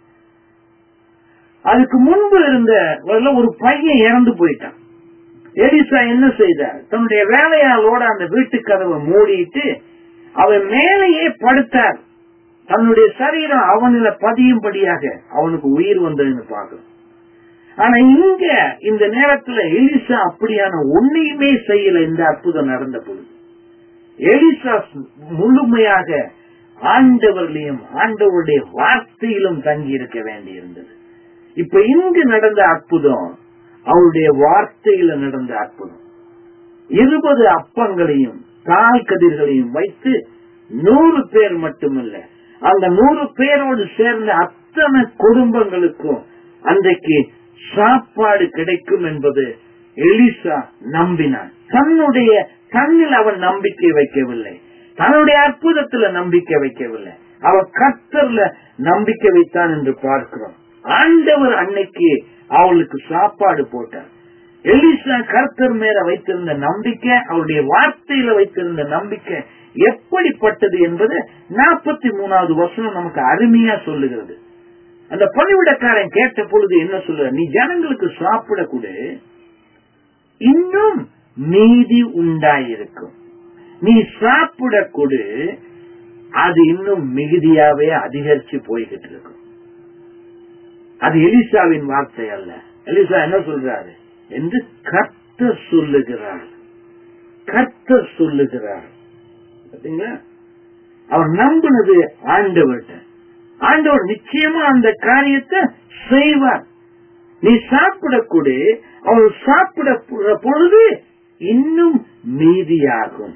Speaker 1: அதுக்கு முன்பு இருந்த ஒரு பையன் இறந்து போயிட்டான் எலிசா என்ன செய்தார் தன்னுடைய வேலையாளோட அந்த வீட்டு கதவை மூடிட்டு அவன் மேலேயே படுத்தார் தன்னுடைய சரீரம் அவனில பதியும்படியாக அவனுக்கு உயிர் வந்ததுன்னு பார்க்கிறோம் ஆனா இங்க இந்த நேரத்துல எலிசா அப்படியான ஒன்னையுமே செய்யல இந்த அற்புதம் நடந்த பொழுது எலிசா முழுமையாக ஆண்டவர்களையும் ஆண்டவருடைய வார்த்தையிலும் தங்கி இருக்க வேண்டியிருந்தது இப்ப இங்கு நடந்த அற்புதம் அவருடைய வார்த்தையில நடந்த அற்புதம் இருபது அப்பங்களையும் தாழ் கதிர்களையும் வைத்து நூறு பேர் மட்டுமல்ல அந்த நூறு பேரோடு சேர்ந்த அத்தனை குடும்பங்களுக்கும் அன்றைக்கு சாப்பாடு கிடைக்கும் என்பது எலிசா நம்பினான் தன்னுடைய தன்னில் அவன் நம்பிக்கை வைக்கவில்லை தன்னுடைய அற்புதத்துல நம்பிக்கை வைக்கவில்லை அவன் கர்த்தர்ல நம்பிக்கை வைத்தான் என்று பார்க்கிறோம் ஆண்டவர் அன்னைக்கு அவளுக்கு சாப்பாடு போட்டார் எலிசா கர்த்தர் மேல வைத்திருந்த நம்பிக்கை அவருடைய வார்த்தையில வைத்திருந்த நம்பிக்கை எப்படிப்பட்டது என்பது நாற்பத்தி மூணாவது வருஷம் நமக்கு அருமையா சொல்லுகிறது அந்த பணிவிடக்காரன் கேட்ட பொழுது என்ன சொல்ற நீ ஜனங்களுக்கு சாப்பிட கூட இன்னும் மீதி உண்டாயிருக்கும் நீ சாப்பிட கொடு அது இன்னும் மிகுதியாவே அதிகரிச்சு போய்கிட்டு இருக்கும் அது எலிசாவின் வார்த்தை அல்ல எலிசா என்ன சொல்றாரு என்று கர்த்தர் சொல்லுகிறார் கர்த்தர் சொல்லுகிறார் பாத்தீங்களா அவர் நம்பினது ஆண்டவர்கிட்ட ஆண்டவர் நிச்சயமா அந்த காரியத்தை செய்வார் நீ சாப்பிடக்கூட அவர் சாப்பிட பொழுது இன்னும் மீதியாகும்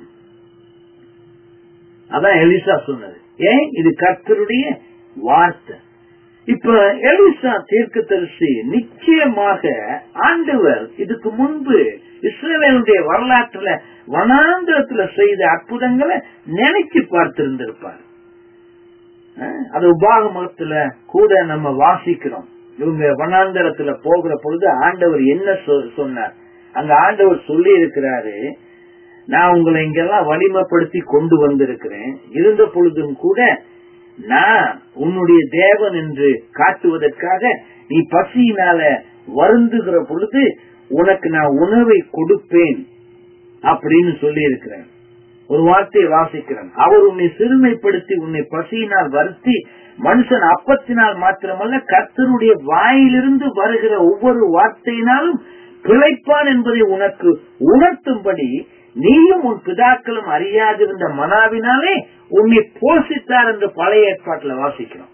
Speaker 1: அதான் எலிசா சொன்னது ஏன் இது கர்த்தருடைய வார்த்தை இப்ப எலிசா தீர்க்க தரிசி நிச்சயமாக ஆண்டவர் இதுக்கு முன்பு இஸ்ரேலுடைய வரலாற்றுல வனாந்திரத்துல செய்த அற்புதங்களை நினைச்சு பார்த்திருந்திருப்பார் அது உபாகமத்துல கூட நம்ம வாசிக்கிறோம் இவங்க வனாந்தரத்துல போகிற பொழுது ஆண்டவர் என்ன சொன்னார் அங்க ஆண்டவர் சொல்லி இருக்கிறாரு நான் உங்களை இங்கெல்லாம் வலிமைப்படுத்தி கொண்டு வந்திருக்கிறேன் இருந்த பொழுதும் கூட நான் உன்னுடைய தேவன் என்று காட்டுவதற்காக நீ பசியினால வருந்துகிற பொழுது உனக்கு நான் உணவை கொடுப்பேன் அப்படின்னு சொல்லி இருக்கிறேன் ஒரு வார்த்தையை வாசிக்கிறேன் அவர் உன்னை சிறுமைப்படுத்தி உன்னை பசியினால் வருத்தி மனுஷன் அப்பத்தினால் மாத்திரமல்ல கர்த்தருடைய வாயிலிருந்து வருகிற ஒவ்வொரு வார்த்தையினாலும் பிழைப்பான் என்பதை உனக்கு உணர்த்தும்படி நீயும் உன் பிதாக்களும் அறியாதிருந்த மனாவினாலே உன்னை போஷித்தார் என்று பழைய ஏற்பாட்டில் வாசிக்கிறோம்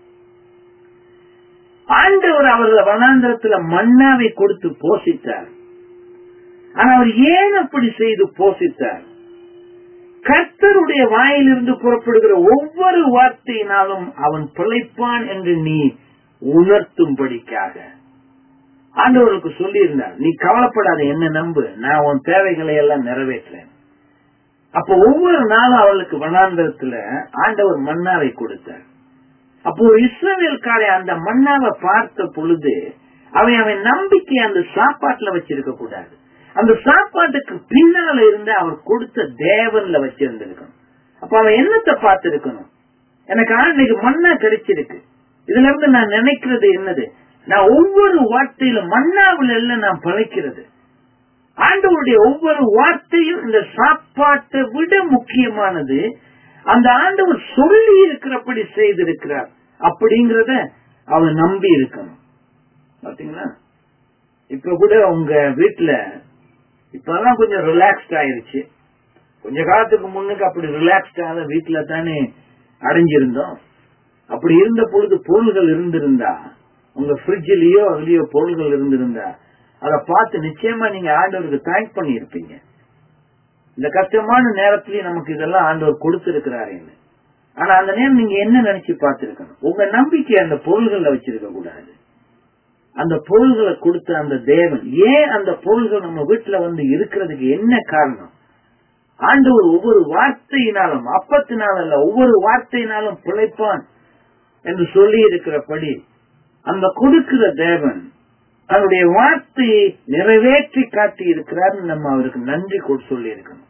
Speaker 1: ஆண்டவர் அவர்கள் வனாந்திரத்துல மன்னாவை கொடுத்து போஷித்தார் ஆனா அவர் ஏன் அப்படி செய்து போஷித்தார் கர்த்தருடைய வாயிலிருந்து புறப்படுகிற ஒவ்வொரு வார்த்தையினாலும் அவன் பிழைப்பான் என்று நீ உணர்த்தும்படிக்காக ஆண்டவருக்கு சொல்லி இருந்தார் நீ கவலைப்படாத என்ன நம்பு நான் உன் தேவைகளை எல்லாம் நிறைவேற்றேன் அப்ப ஒவ்வொரு நாளும் அவளுக்கு வனாந்தரத்துல ஆண்டவர் மன்னாவை கொடுத்தார் அப்போ இஸ்ரவேல்காரை அந்த மன்னாவை பார்த்த பொழுது அவன் அவன் நம்பிக்கை அந்த சாப்பாட்டுல வச்சிருக்க கூடாது அந்த சாப்பாட்டுக்கு பின்னால இருந்து அவர் கொடுத்த தேவன்ல வச்சிருந்திருக்கணும் அப்ப அவன் என்னத்தை பார்த்திருக்கணும் எனக்கு ஆண்டைக்கு மண்ணா கிடைச்சிருக்கு இதுல இருந்து நான் நினைக்கிறது என்னது நான் ஒவ்வொரு வார்த்தையிலும் மன்னாவில் எல்லாம் நான் பழைக்கிறது ஆண்டவருடைய ஒவ்வொரு வார்த்தையும் இந்த சாப்பாட்டை விட முக்கியமானது அந்த ஆண்டவர் சொல்லி இருக்கிறபடி செய்திருக்கிறார் அப்படிங்கறத அவன் நம்பி இருக்கணும் பாத்தீங்களா இப்ப கூட உங்க வீட்டுல இப்பெல்லாம் கொஞ்சம் ரிலாக்ஸ்ட் ஆயிருச்சு கொஞ்ச காலத்துக்கு முன்னுக்கு அப்படி ரிலாக்ஸ்ட் ஆக வீட்டுல தானே அடைஞ்சிருந்தோம் அப்படி இருந்த பொழுது பொருள்கள் இருந்திருந்தா உங்க ஃப்ரிட்ஜிலயோ அதுலயோ பொருள்கள் இருந்திருந்தா அதை பார்த்து நிச்சயமா நீங்க ஆண்டவருக்கு தேங்க் பண்ணி இருப்பீங்க இந்த கஷ்டமான நேரத்திலயும் நமக்கு இதெல்லாம் ஆண்டவர் கொடுத்திருக்கிறாருன்னு ஆனா அந்த நேரம் நீங்க என்ன நினைச்சு பார்த்திருக்கணும் உங்க நம்பிக்கை அந்த பொருள்கள்ல வச்சிருக்க கூடாது அந்த பொருள்களை கொடுத்த அந்த தேவன் ஏன் அந்த பொருள்கள் நம்ம வீட்டுல வந்து இருக்கிறதுக்கு என்ன காரணம் ஆண்டவர் ஒவ்வொரு வார்த்தையினாலும் அப்பத்தினால அல்ல ஒவ்வொரு வார்த்தையினாலும் பிழைப்பான் என்று சொல்லி இருக்கிறபடி அந்த கொடுக்கிற தேவன் அவருடைய வார்த்தையை நிறைவேற்றி காட்டி இருக்கிறார் நம்ம அவருக்கு நன்றி சொல்லி இருக்கணும்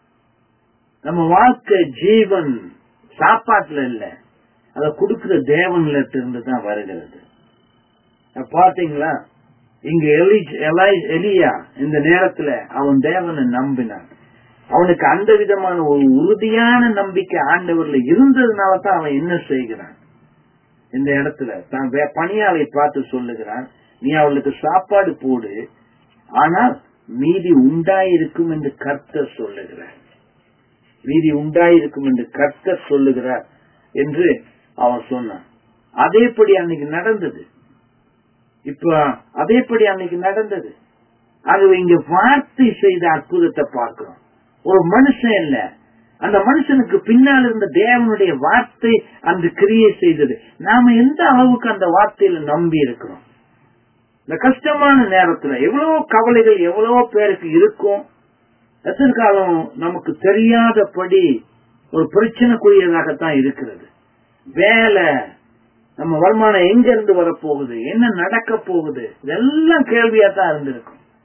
Speaker 1: நம்ம வாழ்க்கை ஜீவன் சாப்பாட்டுல இல்ல அதை கொடுக்கிற தேவன்ல இருந்து தான் வருகிறது பாத்தீங்களா இங்க எலியா இந்த நேரத்துல அவன் தேவனை நம்பினான் அவனுக்கு அந்த விதமான ஒரு உறுதியான நம்பிக்கை ஆண்டவர்ல இருந்ததுனால தான் அவன் என்ன செய்கிறான் இந்த இடத்துல தான் பணியாளை பார்த்து சொல்லுகிறான் நீ அவளுக்கு சாப்பாடு போடு ஆனால் மீதி உண்டாயிருக்கும் என்று கர்த்தர் சொல்லுகிறார் மீதி உண்டாயிருக்கும் என்று கர்த்தர் சொல்லுகிறார் என்று அவன் சொன்னான் அதேபடி அன்னைக்கு நடந்தது இப்ப அதேபடி அன்னைக்கு நடந்தது ஆகவே இங்க வார்த்தை செய்த அற்புதத்தை பார்க்கிறோம் ஒரு மனுஷன் இல்ல அந்த மனுஷனுக்கு பின்னால் இருந்த தேவனுடைய வார்த்தை அந்த கிரியை செய்தது நாம எந்த அளவுக்கு அந்த வார்த்தையில நம்பி இருக்கிறோம் இந்த கஷ்டமான நேரத்துல எவ்வளவோ கவலைகள் எவ்வளவோ பேருக்கு இருக்கும் எதிர்காலம் நமக்கு தெரியாதபடி ஒரு பிரச்சனைக்குரியதாகத்தான் இருக்கிறது வேலை நம்ம வருமானம் எங்க இருந்து வரப்போகுது என்ன நடக்க போகுது இதெல்லாம் கேள்வியா தான் இருந்திருக்கும்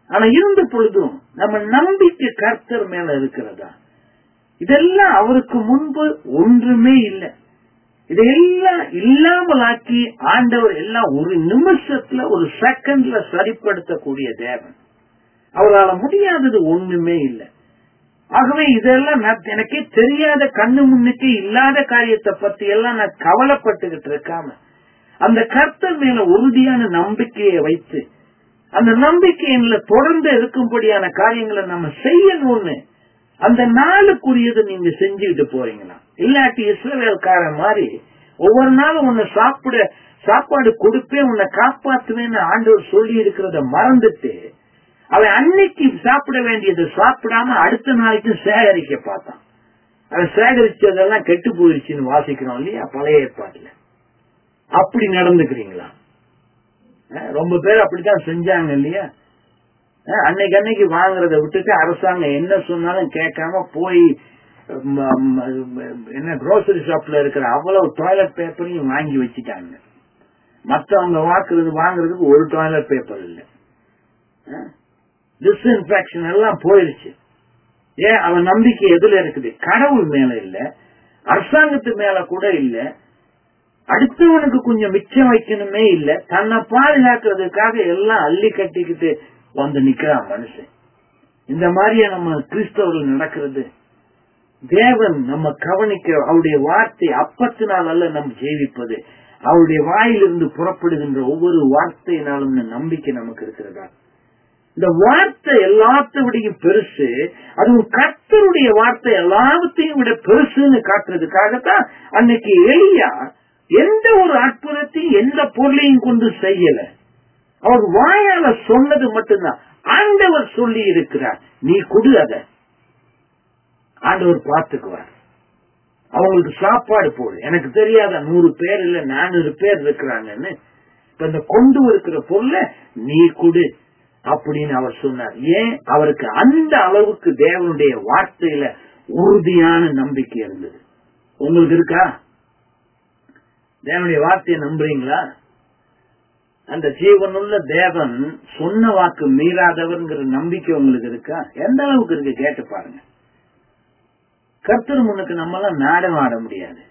Speaker 1: ஆனா இருந்த பொழுதும் நம்ம நம்பிக்கை கர்த்தர் மேல இருக்கிறதா இதெல்லாம் அவருக்கு முன்பு ஒன்றுமே இல்லை இதையெல்லாம் இல்லாமலாக்கி ஆண்டவர் எல்லாம் ஒரு நிமிஷத்துல ஒரு செகண்ட்ல சரிப்படுத்தக்கூடிய தேவன் அவரால் முடியாதது ஒண்ணுமே இல்லை ஆகவே இதெல்லாம் நான் எனக்கே தெரியாத கண்ணு முன்னுக்கே இல்லாத காரியத்தை பத்தி எல்லாம் நான் கவலைப்பட்டுகிட்டு இருக்காம அந்த கர்த்தர் மேல உறுதியான நம்பிக்கையை வைத்து அந்த நம்பிக்கையில தொடர்ந்து இருக்கும்படியான காரியங்களை நம்ம செய்யணும்னு அந்த நாளுக்குரியதை நீங்க செஞ்சுக்கிட்டு போறீங்களா இல்லாட்டி இஸ்ரவேல்காரன் மாதிரி ஒவ்வொரு நாளும் உன்னை சாப்பிட சாப்பாடு கொடுப்பேன் உன்னை காப்பாத்துவேன்னு ஆண்டவர் சொல்லி இருக்கிறத மறந்துட்டு அவன் அன்னைக்கு சாப்பிட வேண்டியதை சாப்பிடாம அடுத்த நாளைக்கு சேகரிக்க பார்த்தான் அவன் சேகரிச்சதெல்லாம் கெட்டு போயிருச்சுன்னு வாசிக்கிறோம் இல்லையா பழைய ஏற்பாட்டுல அப்படி நடந்துக்கிறீங்களா அஹ் ரொம்ப பேர் அப்படித்தான் செஞ்சாங்க இல்லையா அஹ் அன்னைக்கு அன்னைக்கு வாங்குறத விட்டுட்டு அரசாங்கம் என்ன சொன்னாலும் கேட்காம போய் ம, ம, என்ன grocery ஷாப்ல இருக்கிற அவ்வளவு டாய்லெட் பேப்பரையும் வாங்கி வச்சுட்டாங்க மத்தவங்க வாக்குறது வாங்குறதுக்கு ஒரு டாய்லெட் பேப்பர் இல்லை டிஸ்இன்ஃபெக்ஷன் எல்லாம் போயிருச்சு ஏன் அவன் நம்பிக்கை எதுல இருக்குது கடவுள் மேல இல்ல அரசாங்கத்து மேல கூட இல்ல அடுத்தவனுக்கு கொஞ்சம் மிச்சம் வைக்கணுமே இல்ல தன்னை பாதுகாக்கிறதுக்காக எல்லாம் அள்ளி கட்டிக்கிட்டு வந்து நிக்கிறான் மனுஷன் இந்த மாதிரியா நம்ம கிறிஸ்தவர்கள் நடக்கிறது தேவன் நம்ம கவனிக்க அவருடைய வார்த்தை அப்பத்தினால் அல்ல நம்ம ஜெயிப்பது அவருடைய வாயிலிருந்து புறப்படுகின்ற ஒவ்வொரு வார்த்தையினாலும் நம்பிக்கை நமக்கு இருக்கிறதா இந்த வார்த்தை எல்லாத்தையும் பெருசு அதுவும் கர்த்தருடைய வார்த்தை எல்லாத்தையும் விட பெருசுன்னு காட்டுறதுக்காகத்தான் அன்னைக்கு எளியா எந்த ஒரு அற்புதத்தையும் எந்த பொருளையும் கொண்டு செய்யல அவர் வாயால சொன்னது மட்டும்தான் ஆண்டவர் சொல்லி இருக்கிறார் நீ கொடு அத ஆண்டவர் பார்த்துக்குவார் அவங்களுக்கு சாப்பாடு போடு எனக்கு தெரியாத நூறு பேர் இல்ல நானூறு பேர் இருக்கிறாங்கன்னு இப்ப இந்த கொண்டு இருக்கிற பொருளை நீ கொடு அப்படின்னு அவர் சொன்னார் ஏன் அவருக்கு அந்த அளவுக்கு தேவனுடைய வார்த்தையில உறுதியான நம்பிக்கை இருந்தது உங்களுக்கு இருக்கா தேவனுடைய வார்த்தையை நம்புறீங்களா அந்த ஜீவனுள்ள தேவன் சொன்ன வாக்கு மீறாதவர்ங்கிற நம்பிக்கை உங்களுக்கு இருக்கா எந்த அளவுக்கு இருக்கு கேட்டு பாருங்க கர்த்தர் முன்னுக்கு நம்மளாம் நாடகம் ஆட முடியாது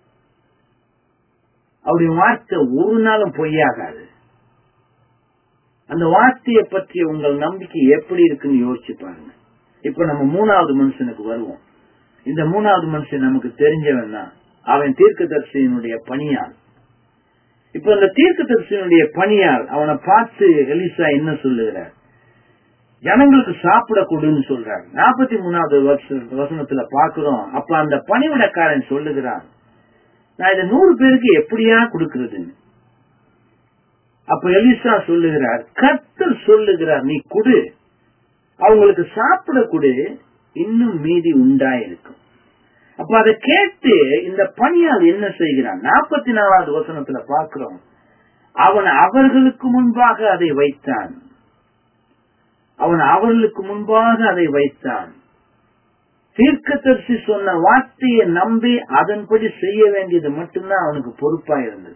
Speaker 1: அவருடைய வார்த்தை ஒரு நாளும் பொய்யாகாது அந்த வார்த்தையை பற்றிய உங்கள் நம்பிக்கை எப்படி இருக்குன்னு யோசிச்சு பாருங்க இப்ப நம்ம மூணாவது மனுஷனுக்கு வருவோம் இந்த மூணாவது மனுஷன் நமக்கு தெரிஞ்சவன் தான் அவன் தீர்க்கதரிசியினுடைய பணியாள் இப்ப அந்த தீர்க்கதரிசியினுடைய பணியாள் அவனை பார்த்து எலிசா என்ன சொல்லுகிறார் ஜனங்களுக்கு சாப்பிட கொடுன்னு சொல்றார் நாற்பத்தி மூணாவது வசனத்துல பாக்குறோம் அப்ப அந்த பணிவிடக்காரன் சொல்லுகிறான் நான் இதை நூறு பேருக்கு எப்படியா கொடுக்கறதுன்னு அப்ப எலிசா சொல்லுகிறார் கர்த்தர் சொல்லுகிறார் நீ குடு அவங்களுக்கு சாப்பிட கொடு இன்னும் மீதி உண்டாயிருக்கும் அப்ப அதை கேட்டு இந்த பணியால் என்ன செய்கிறான் நாற்பத்தி நாலாவது வசனத்துல பார்க்கிறோம் அவன் அவர்களுக்கு முன்பாக அதை வைத்தான் அவன் அவர்களுக்கு முன்பாக அதை வைத்தான் தீர்க்கதரிசி சொன்ன வார்த்தையை நம்பி அதன்படி செய்ய வேண்டியது மட்டும்தான் அவனுக்கு பொறுப்பா இருந்தது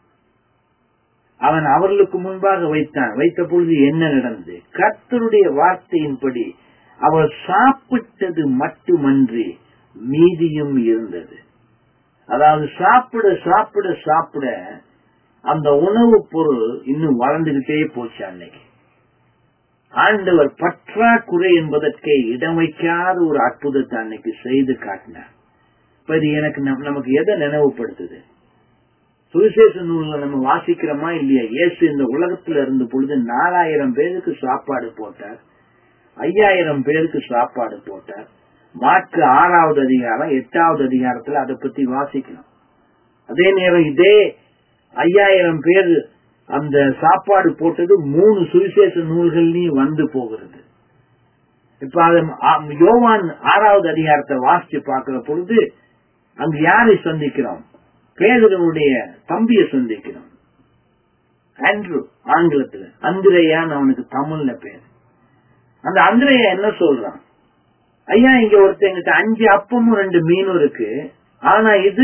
Speaker 1: அவன் அவர்களுக்கு முன்பாக வைத்தான் வைத்த பொழுது என்ன நடந்தது கர்த்தருடைய வார்த்தையின்படி அவர் சாப்பிட்டது மட்டுமன்றி மீதியும் இருந்தது அதாவது சாப்பிட சாப்பிட சாப்பிட அந்த உணவுப் பொருள் இன்னும் வளர்ந்துகிட்டே போச்சு அன்னைக்கு ஆண்டவர் பற்றாக்குறை என்பதற்கே இடம் வைக்காத ஒரு அற்புதத்தை அன்னைக்கு செய்து காட்டினார் இப்ப இது எனக்கு நமக்கு எதை நினைவுபடுத்துது சுவிசேஷ நூல்ல நம்ம வாசிக்கிறோமா இல்லையா இயேசு இந்த உலகத்துல இருந்த பொழுது நாலாயிரம் பேருக்கு சாப்பாடு போட்டார் ஐயாயிரம் பேருக்கு சாப்பாடு போட்டார் மாற்கு ஆறாவது அதிகாரம் எட்டாவது அதிகாரத்துல அதை பத்தி வாசிக்கணும் அதே நேரம் இதே ஐயாயிரம் பேர் அந்த சாப்பாடு போட்டது மூணு சுவிசேஷ நூல்கள்லயும் வந்து போகிறது இப்ப அது யோவான் ஆறாவது அதிகாரத்தை வாசிச்சு பார்க்கிற பொழுது அங்கு யாரை சந்திக்கிறோம் பேதனுடைய தம்பியை சந்திக்கிறோம் ஆண்ட்ரூ ஆங்கிலத்துல அந்திரையான்னு அவனுக்கு தமிழ்ல பேர் அந்த அந்திரையா என்ன சொல்றான் ஐயா இங்க ஒருத்தங்கிட்ட அஞ்சு அப்பமும் ரெண்டு மீனும் இருக்கு ஆனா இது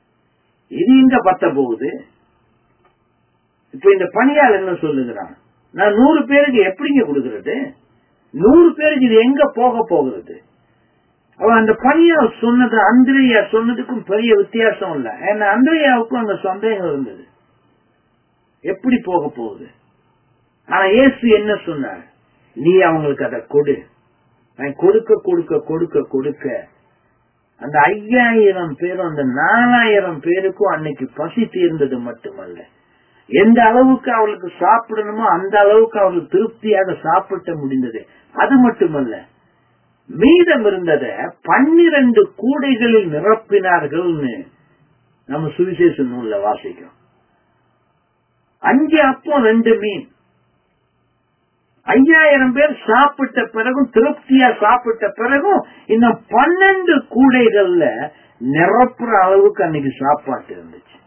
Speaker 1: இது இங்க பத்த போகுது இப்ப இந்த பணியால் என்ன சொல்லுகிறான் நான் நூறு பேருக்கு எப்படிங்க கொடுக்கறது நூறு பேருக்கு இது எங்க போக போகிறது அவன் அந்த பையா சொன்னது அந்திரையா சொன்னதுக்கும் பெரிய வித்தியாசம் இல்ல ஏன்னா அந்திரையாவுக்கும் அங்க சந்தேகம் இருந்தது எப்படி போக போகுது ஆனா இயேசு என்ன சொன்னார் நீ அவங்களுக்கு அதை கொடு நான் கொடுக்க கொடுக்க கொடுக்க கொடுக்க அந்த ஐயாயிரம் பேரும் அந்த நாலாயிரம் பேருக்கும் அன்னைக்கு பசி தீர்ந்தது மட்டுமல்ல எந்த அளவுக்கு அவளுக்கு சாப்பிடணுமோ அந்த அளவுக்கு அவளுக்கு திருப்தியாக சாப்பிட்ட முடிந்தது அது மட்டுமல்ல மீதம் இருந்தத பன்னிரண்டு கூடைகளில் நிரப்பினார்கள்னு நம்ம சுவிசேஷ நூல்ல வாசிக்கிறோம் அஞ்சு அப்பம் ரெண்டு மீன் ஐயாயிரம் பேர் சாப்பிட்ட பிறகும் திருப்தியா சாப்பிட்ட பிறகும் இன்னும் பன்னெண்டு கூடைகள்ல நிரப்புற அளவுக்கு அன்னைக்கு சாப்பாட்டு இருந்துச்சு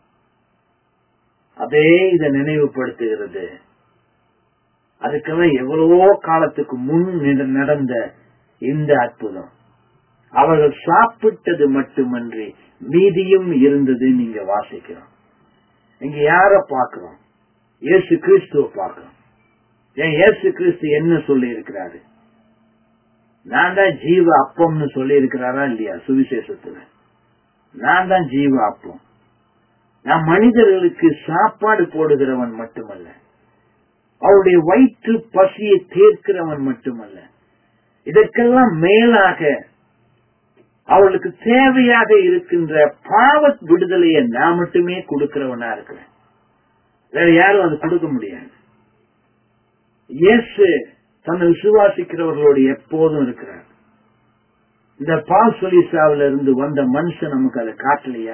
Speaker 1: அதே இதை நினைவுபடுத்துகிறது அதுக்கெல்லாம் எவ்வளவோ காலத்துக்கு முன் நடந்த இந்த அற்புதம் அவர்கள் சாப்பிட்டது மட்டுமன்றி மீதியும் இருந்தது நீங்க வாசிக்கிறோம் இங்க யார பாக்குறோம் இயேசு கிறிஸ்துவ பாக்குறோம் ஏன் இயேசு கிறிஸ்து என்ன சொல்லி இருக்கிறாரு நான் தான் ஜீவ அப்பம்னு சொல்லி இருக்கிறாரா இல்லையா சுவிசேஷத்துல நான் தான் ஜீவ அப்பம் நான் மனிதர்களுக்கு சாப்பாடு போடுகிறவன் மட்டுமல்ல அவருடைய வயிற்று பசியை தீர்க்கிறவன் மட்டுமல்ல இதற்கெல்லாம் மேலாக அவர்களுக்கு தேவையாக இருக்கின்ற பாவ விடுதலையை நான் மட்டுமே கொடுக்கிறவனா இருக்கிறேன் வேற யாரும் அது கொடுக்க முடியாது இயேசு தன்னை விசுவாசிக்கிறவர்களோடு எப்போதும் இருக்கிறார் இந்த பால்சொலிசாவில இருந்து வந்த மனுஷன் நமக்கு அதை காட்டலையா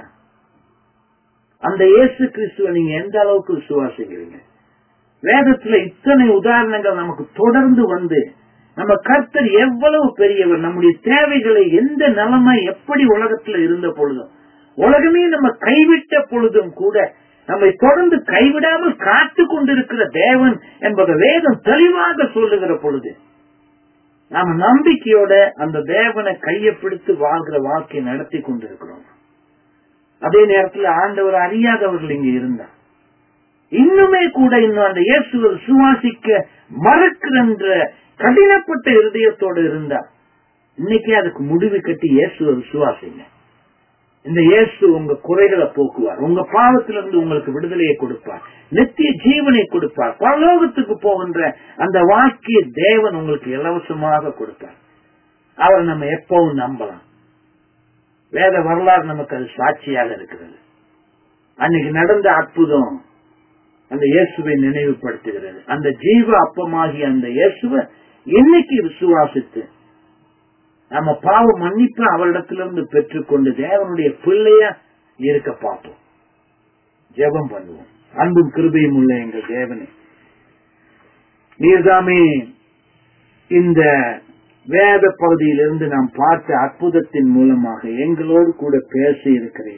Speaker 1: அந்த இயேசு கிறிஸ்துவ நீங்க எந்த அளவுக்கு விசுவாசிக்கிறீங்க வேதத்துல இத்தனை உதாரணங்கள் நமக்கு தொடர்ந்து வந்து நம்ம கர்த்தர் எவ்வளவு பெரியவர் நம்முடைய தேவைகளை எந்த நிலைமை எப்படி உலகத்துல இருந்த பொழுதும் உலகமே நம்ம கைவிட்ட பொழுதும் கூட நம்மை தொடர்ந்து கைவிடாமல் காத்து கொண்டிருக்கிற தேவன் என்பதை வேதம் தெளிவாக சொல்லுகிற பொழுது நாம நம்பிக்கையோட அந்த தேவனை கையை பிடித்து வாழ்கிற வாழ்க்கையை நடத்தி கொண்டிருக்கிறோம் அதே நேரத்தில் ஆண்டவர் அறியாதவர்கள் இங்க இருந்தார் இன்னுமே கூட இன்னும் அந்த இயேசுவை சுவாசிக்க மறக்கிற கடினப்பட்ட இருதயத்தோடு இருந்தார் இன்னைக்கே அதுக்கு முடிவு கட்டி இயேசுவை விசுவாசிங்க இந்த இயேசு உங்க குறைகளை போக்குவார் உங்க பாவத்திலிருந்து உங்களுக்கு விடுதலையை கொடுப்பார் நித்திய ஜீவனை கொடுப்பார் பரலோகத்துக்கு போகின்ற அந்த வாழ்க்கையை தேவன் உங்களுக்கு இலவசமாக கொடுப்பார் அவரை நம்ம எப்பவும் நம்பலாம் வேத வரலாறு நமக்கு அது சாட்சியாக இருக்கிறது அன்னைக்கு நடந்த அற்புதம் அந்த இயேசுவை நினைவுபடுத்துகிறது அந்த ஜீவ அப்பமாகிய அந்த இயேசுவை இன்னைக்கு விசுவாசித்து நம்ம பாவ மன்னிப்பு அவரிடத்திலிருந்து பெற்றுக்கொண்டு தேவனுடைய பிள்ளையா இருக்க பார்ப்போம் ஜெபம் பண்ணுவோம் அன்பும் கிருபையும் உள்ள எங்கள் தேவனே நீர்தாமே இந்த வேத பகுதியிலிருந்து நாம் பார்த்த அற்புதத்தின் மூலமாக எங்களோடு கூட பேச இருக்கிறேன்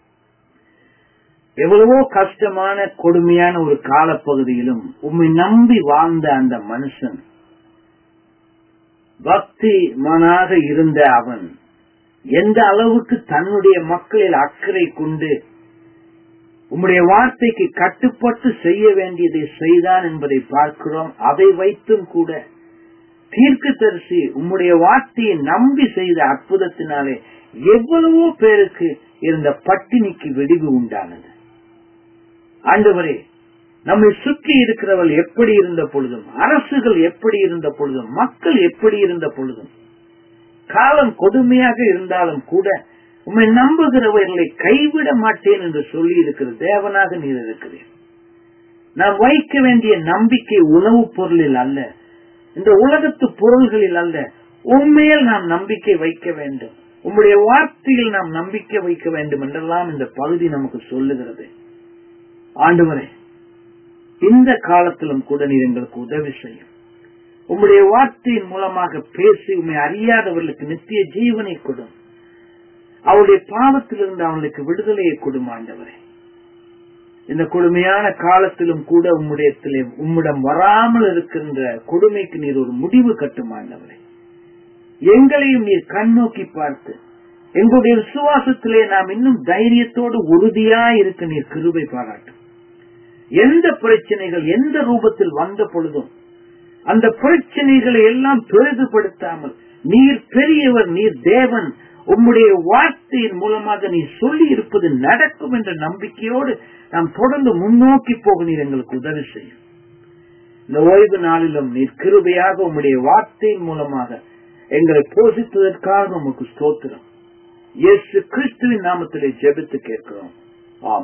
Speaker 1: எவ்வளவோ கஷ்டமான கொடுமையான ஒரு காலப்பகுதியிலும் உண்மை நம்பி வாழ்ந்த அந்த மனுஷன் பக்தி மனாக இருந்த அவன் எந்த அளவுக்கு தன்னுடைய மக்களில் அக்கறை கொண்டு உம்முடைய வார்த்தைக்கு கட்டுப்பட்டு செய்ய வேண்டியதை செய்தான் என்பதை பார்க்கிறோம் அதை வைத்தும் கூட தீர்க்க தரிசி உம்முடைய வார்த்தையை நம்பி செய்த அற்புதத்தினாலே எவ்வளவோ பேருக்கு இருந்த பட்டினிக்கு வெடிவு உண்டானது ஆண்டவரே நம்மை சுற்றி இருக்கிறவர்கள் எப்படி இருந்த பொழுதும் அரசுகள் எப்படி இருந்த பொழுதும் மக்கள் எப்படி இருந்த பொழுதும் காலம் கொடுமையாக இருந்தாலும் கூட உண்மை நம்புகிறவர்களை கைவிட மாட்டேன் என்று சொல்லி இருக்கிற தேவனாக நீர் இருக்கிறேன் நாம் வைக்க வேண்டிய நம்பிக்கை உணவுப் பொருளில் அல்ல இந்த உலகத்து பொருள்களில் அல்ல உண்மையில் நாம் நம்பிக்கை வைக்க வேண்டும் உம்முடைய வார்த்தையில் நாம் நம்பிக்கை வைக்க வேண்டும் என்றெல்லாம் இந்த பகுதி நமக்கு சொல்லுகிறது ஆண்டவரே இந்த காலத்திலும் கூட நீர் எங்களுக்கு உதவி செய்யும் உம்முடைய வார்த்தையின் மூலமாக பேசி உண்மை அறியாதவர்களுக்கு நித்திய ஜீவனை கொடும் அவருடைய பாவத்திலிருந்து அவர்களுக்கு விடுதலையை கொடும் ஆண்டவரே இந்த கொடுமையான காலத்திலும் கூட உம்முடையத்திலே உம்மிடம் வராமல் இருக்கின்ற கொடுமைக்கு நீர் ஒரு முடிவு கட்டும் ஆண்டவரே எங்களையும் நீர் கண்ணோக்கி பார்த்து எங்களுடைய விசுவாசத்திலே நாம் இன்னும் தைரியத்தோடு உறுதியா இருக்க நீர் கிருபை பாராட்டும் எந்த பிரச்சனைகள் எந்த ரூபத்தில் வந்த பொழுதும் அந்த பிரச்சனைகளை எல்லாம் பெரிதுபடுத்தாமல் நீர் பெரியவர் நீர் தேவன் உம்முடைய வார்த்தையின் மூலமாக நீ சொல்லி இருப்பது நடக்கும் என்ற நம்பிக்கையோடு நாம் தொடர்ந்து முன்னோக்கி போக நீர் எங்களுக்கு உதவி செய்யும் இந்த ஓய்வு நாளிலும் நீர் கிருபையாக உம்முடைய வார்த்தையின் மூலமாக எங்களை போஷித்ததற்காக உமக்கு ஸ்தோத்திரம் இயேசு கிறிஸ்துவின் நாமத்திலே ஜெபித்து கேட்கிறோம்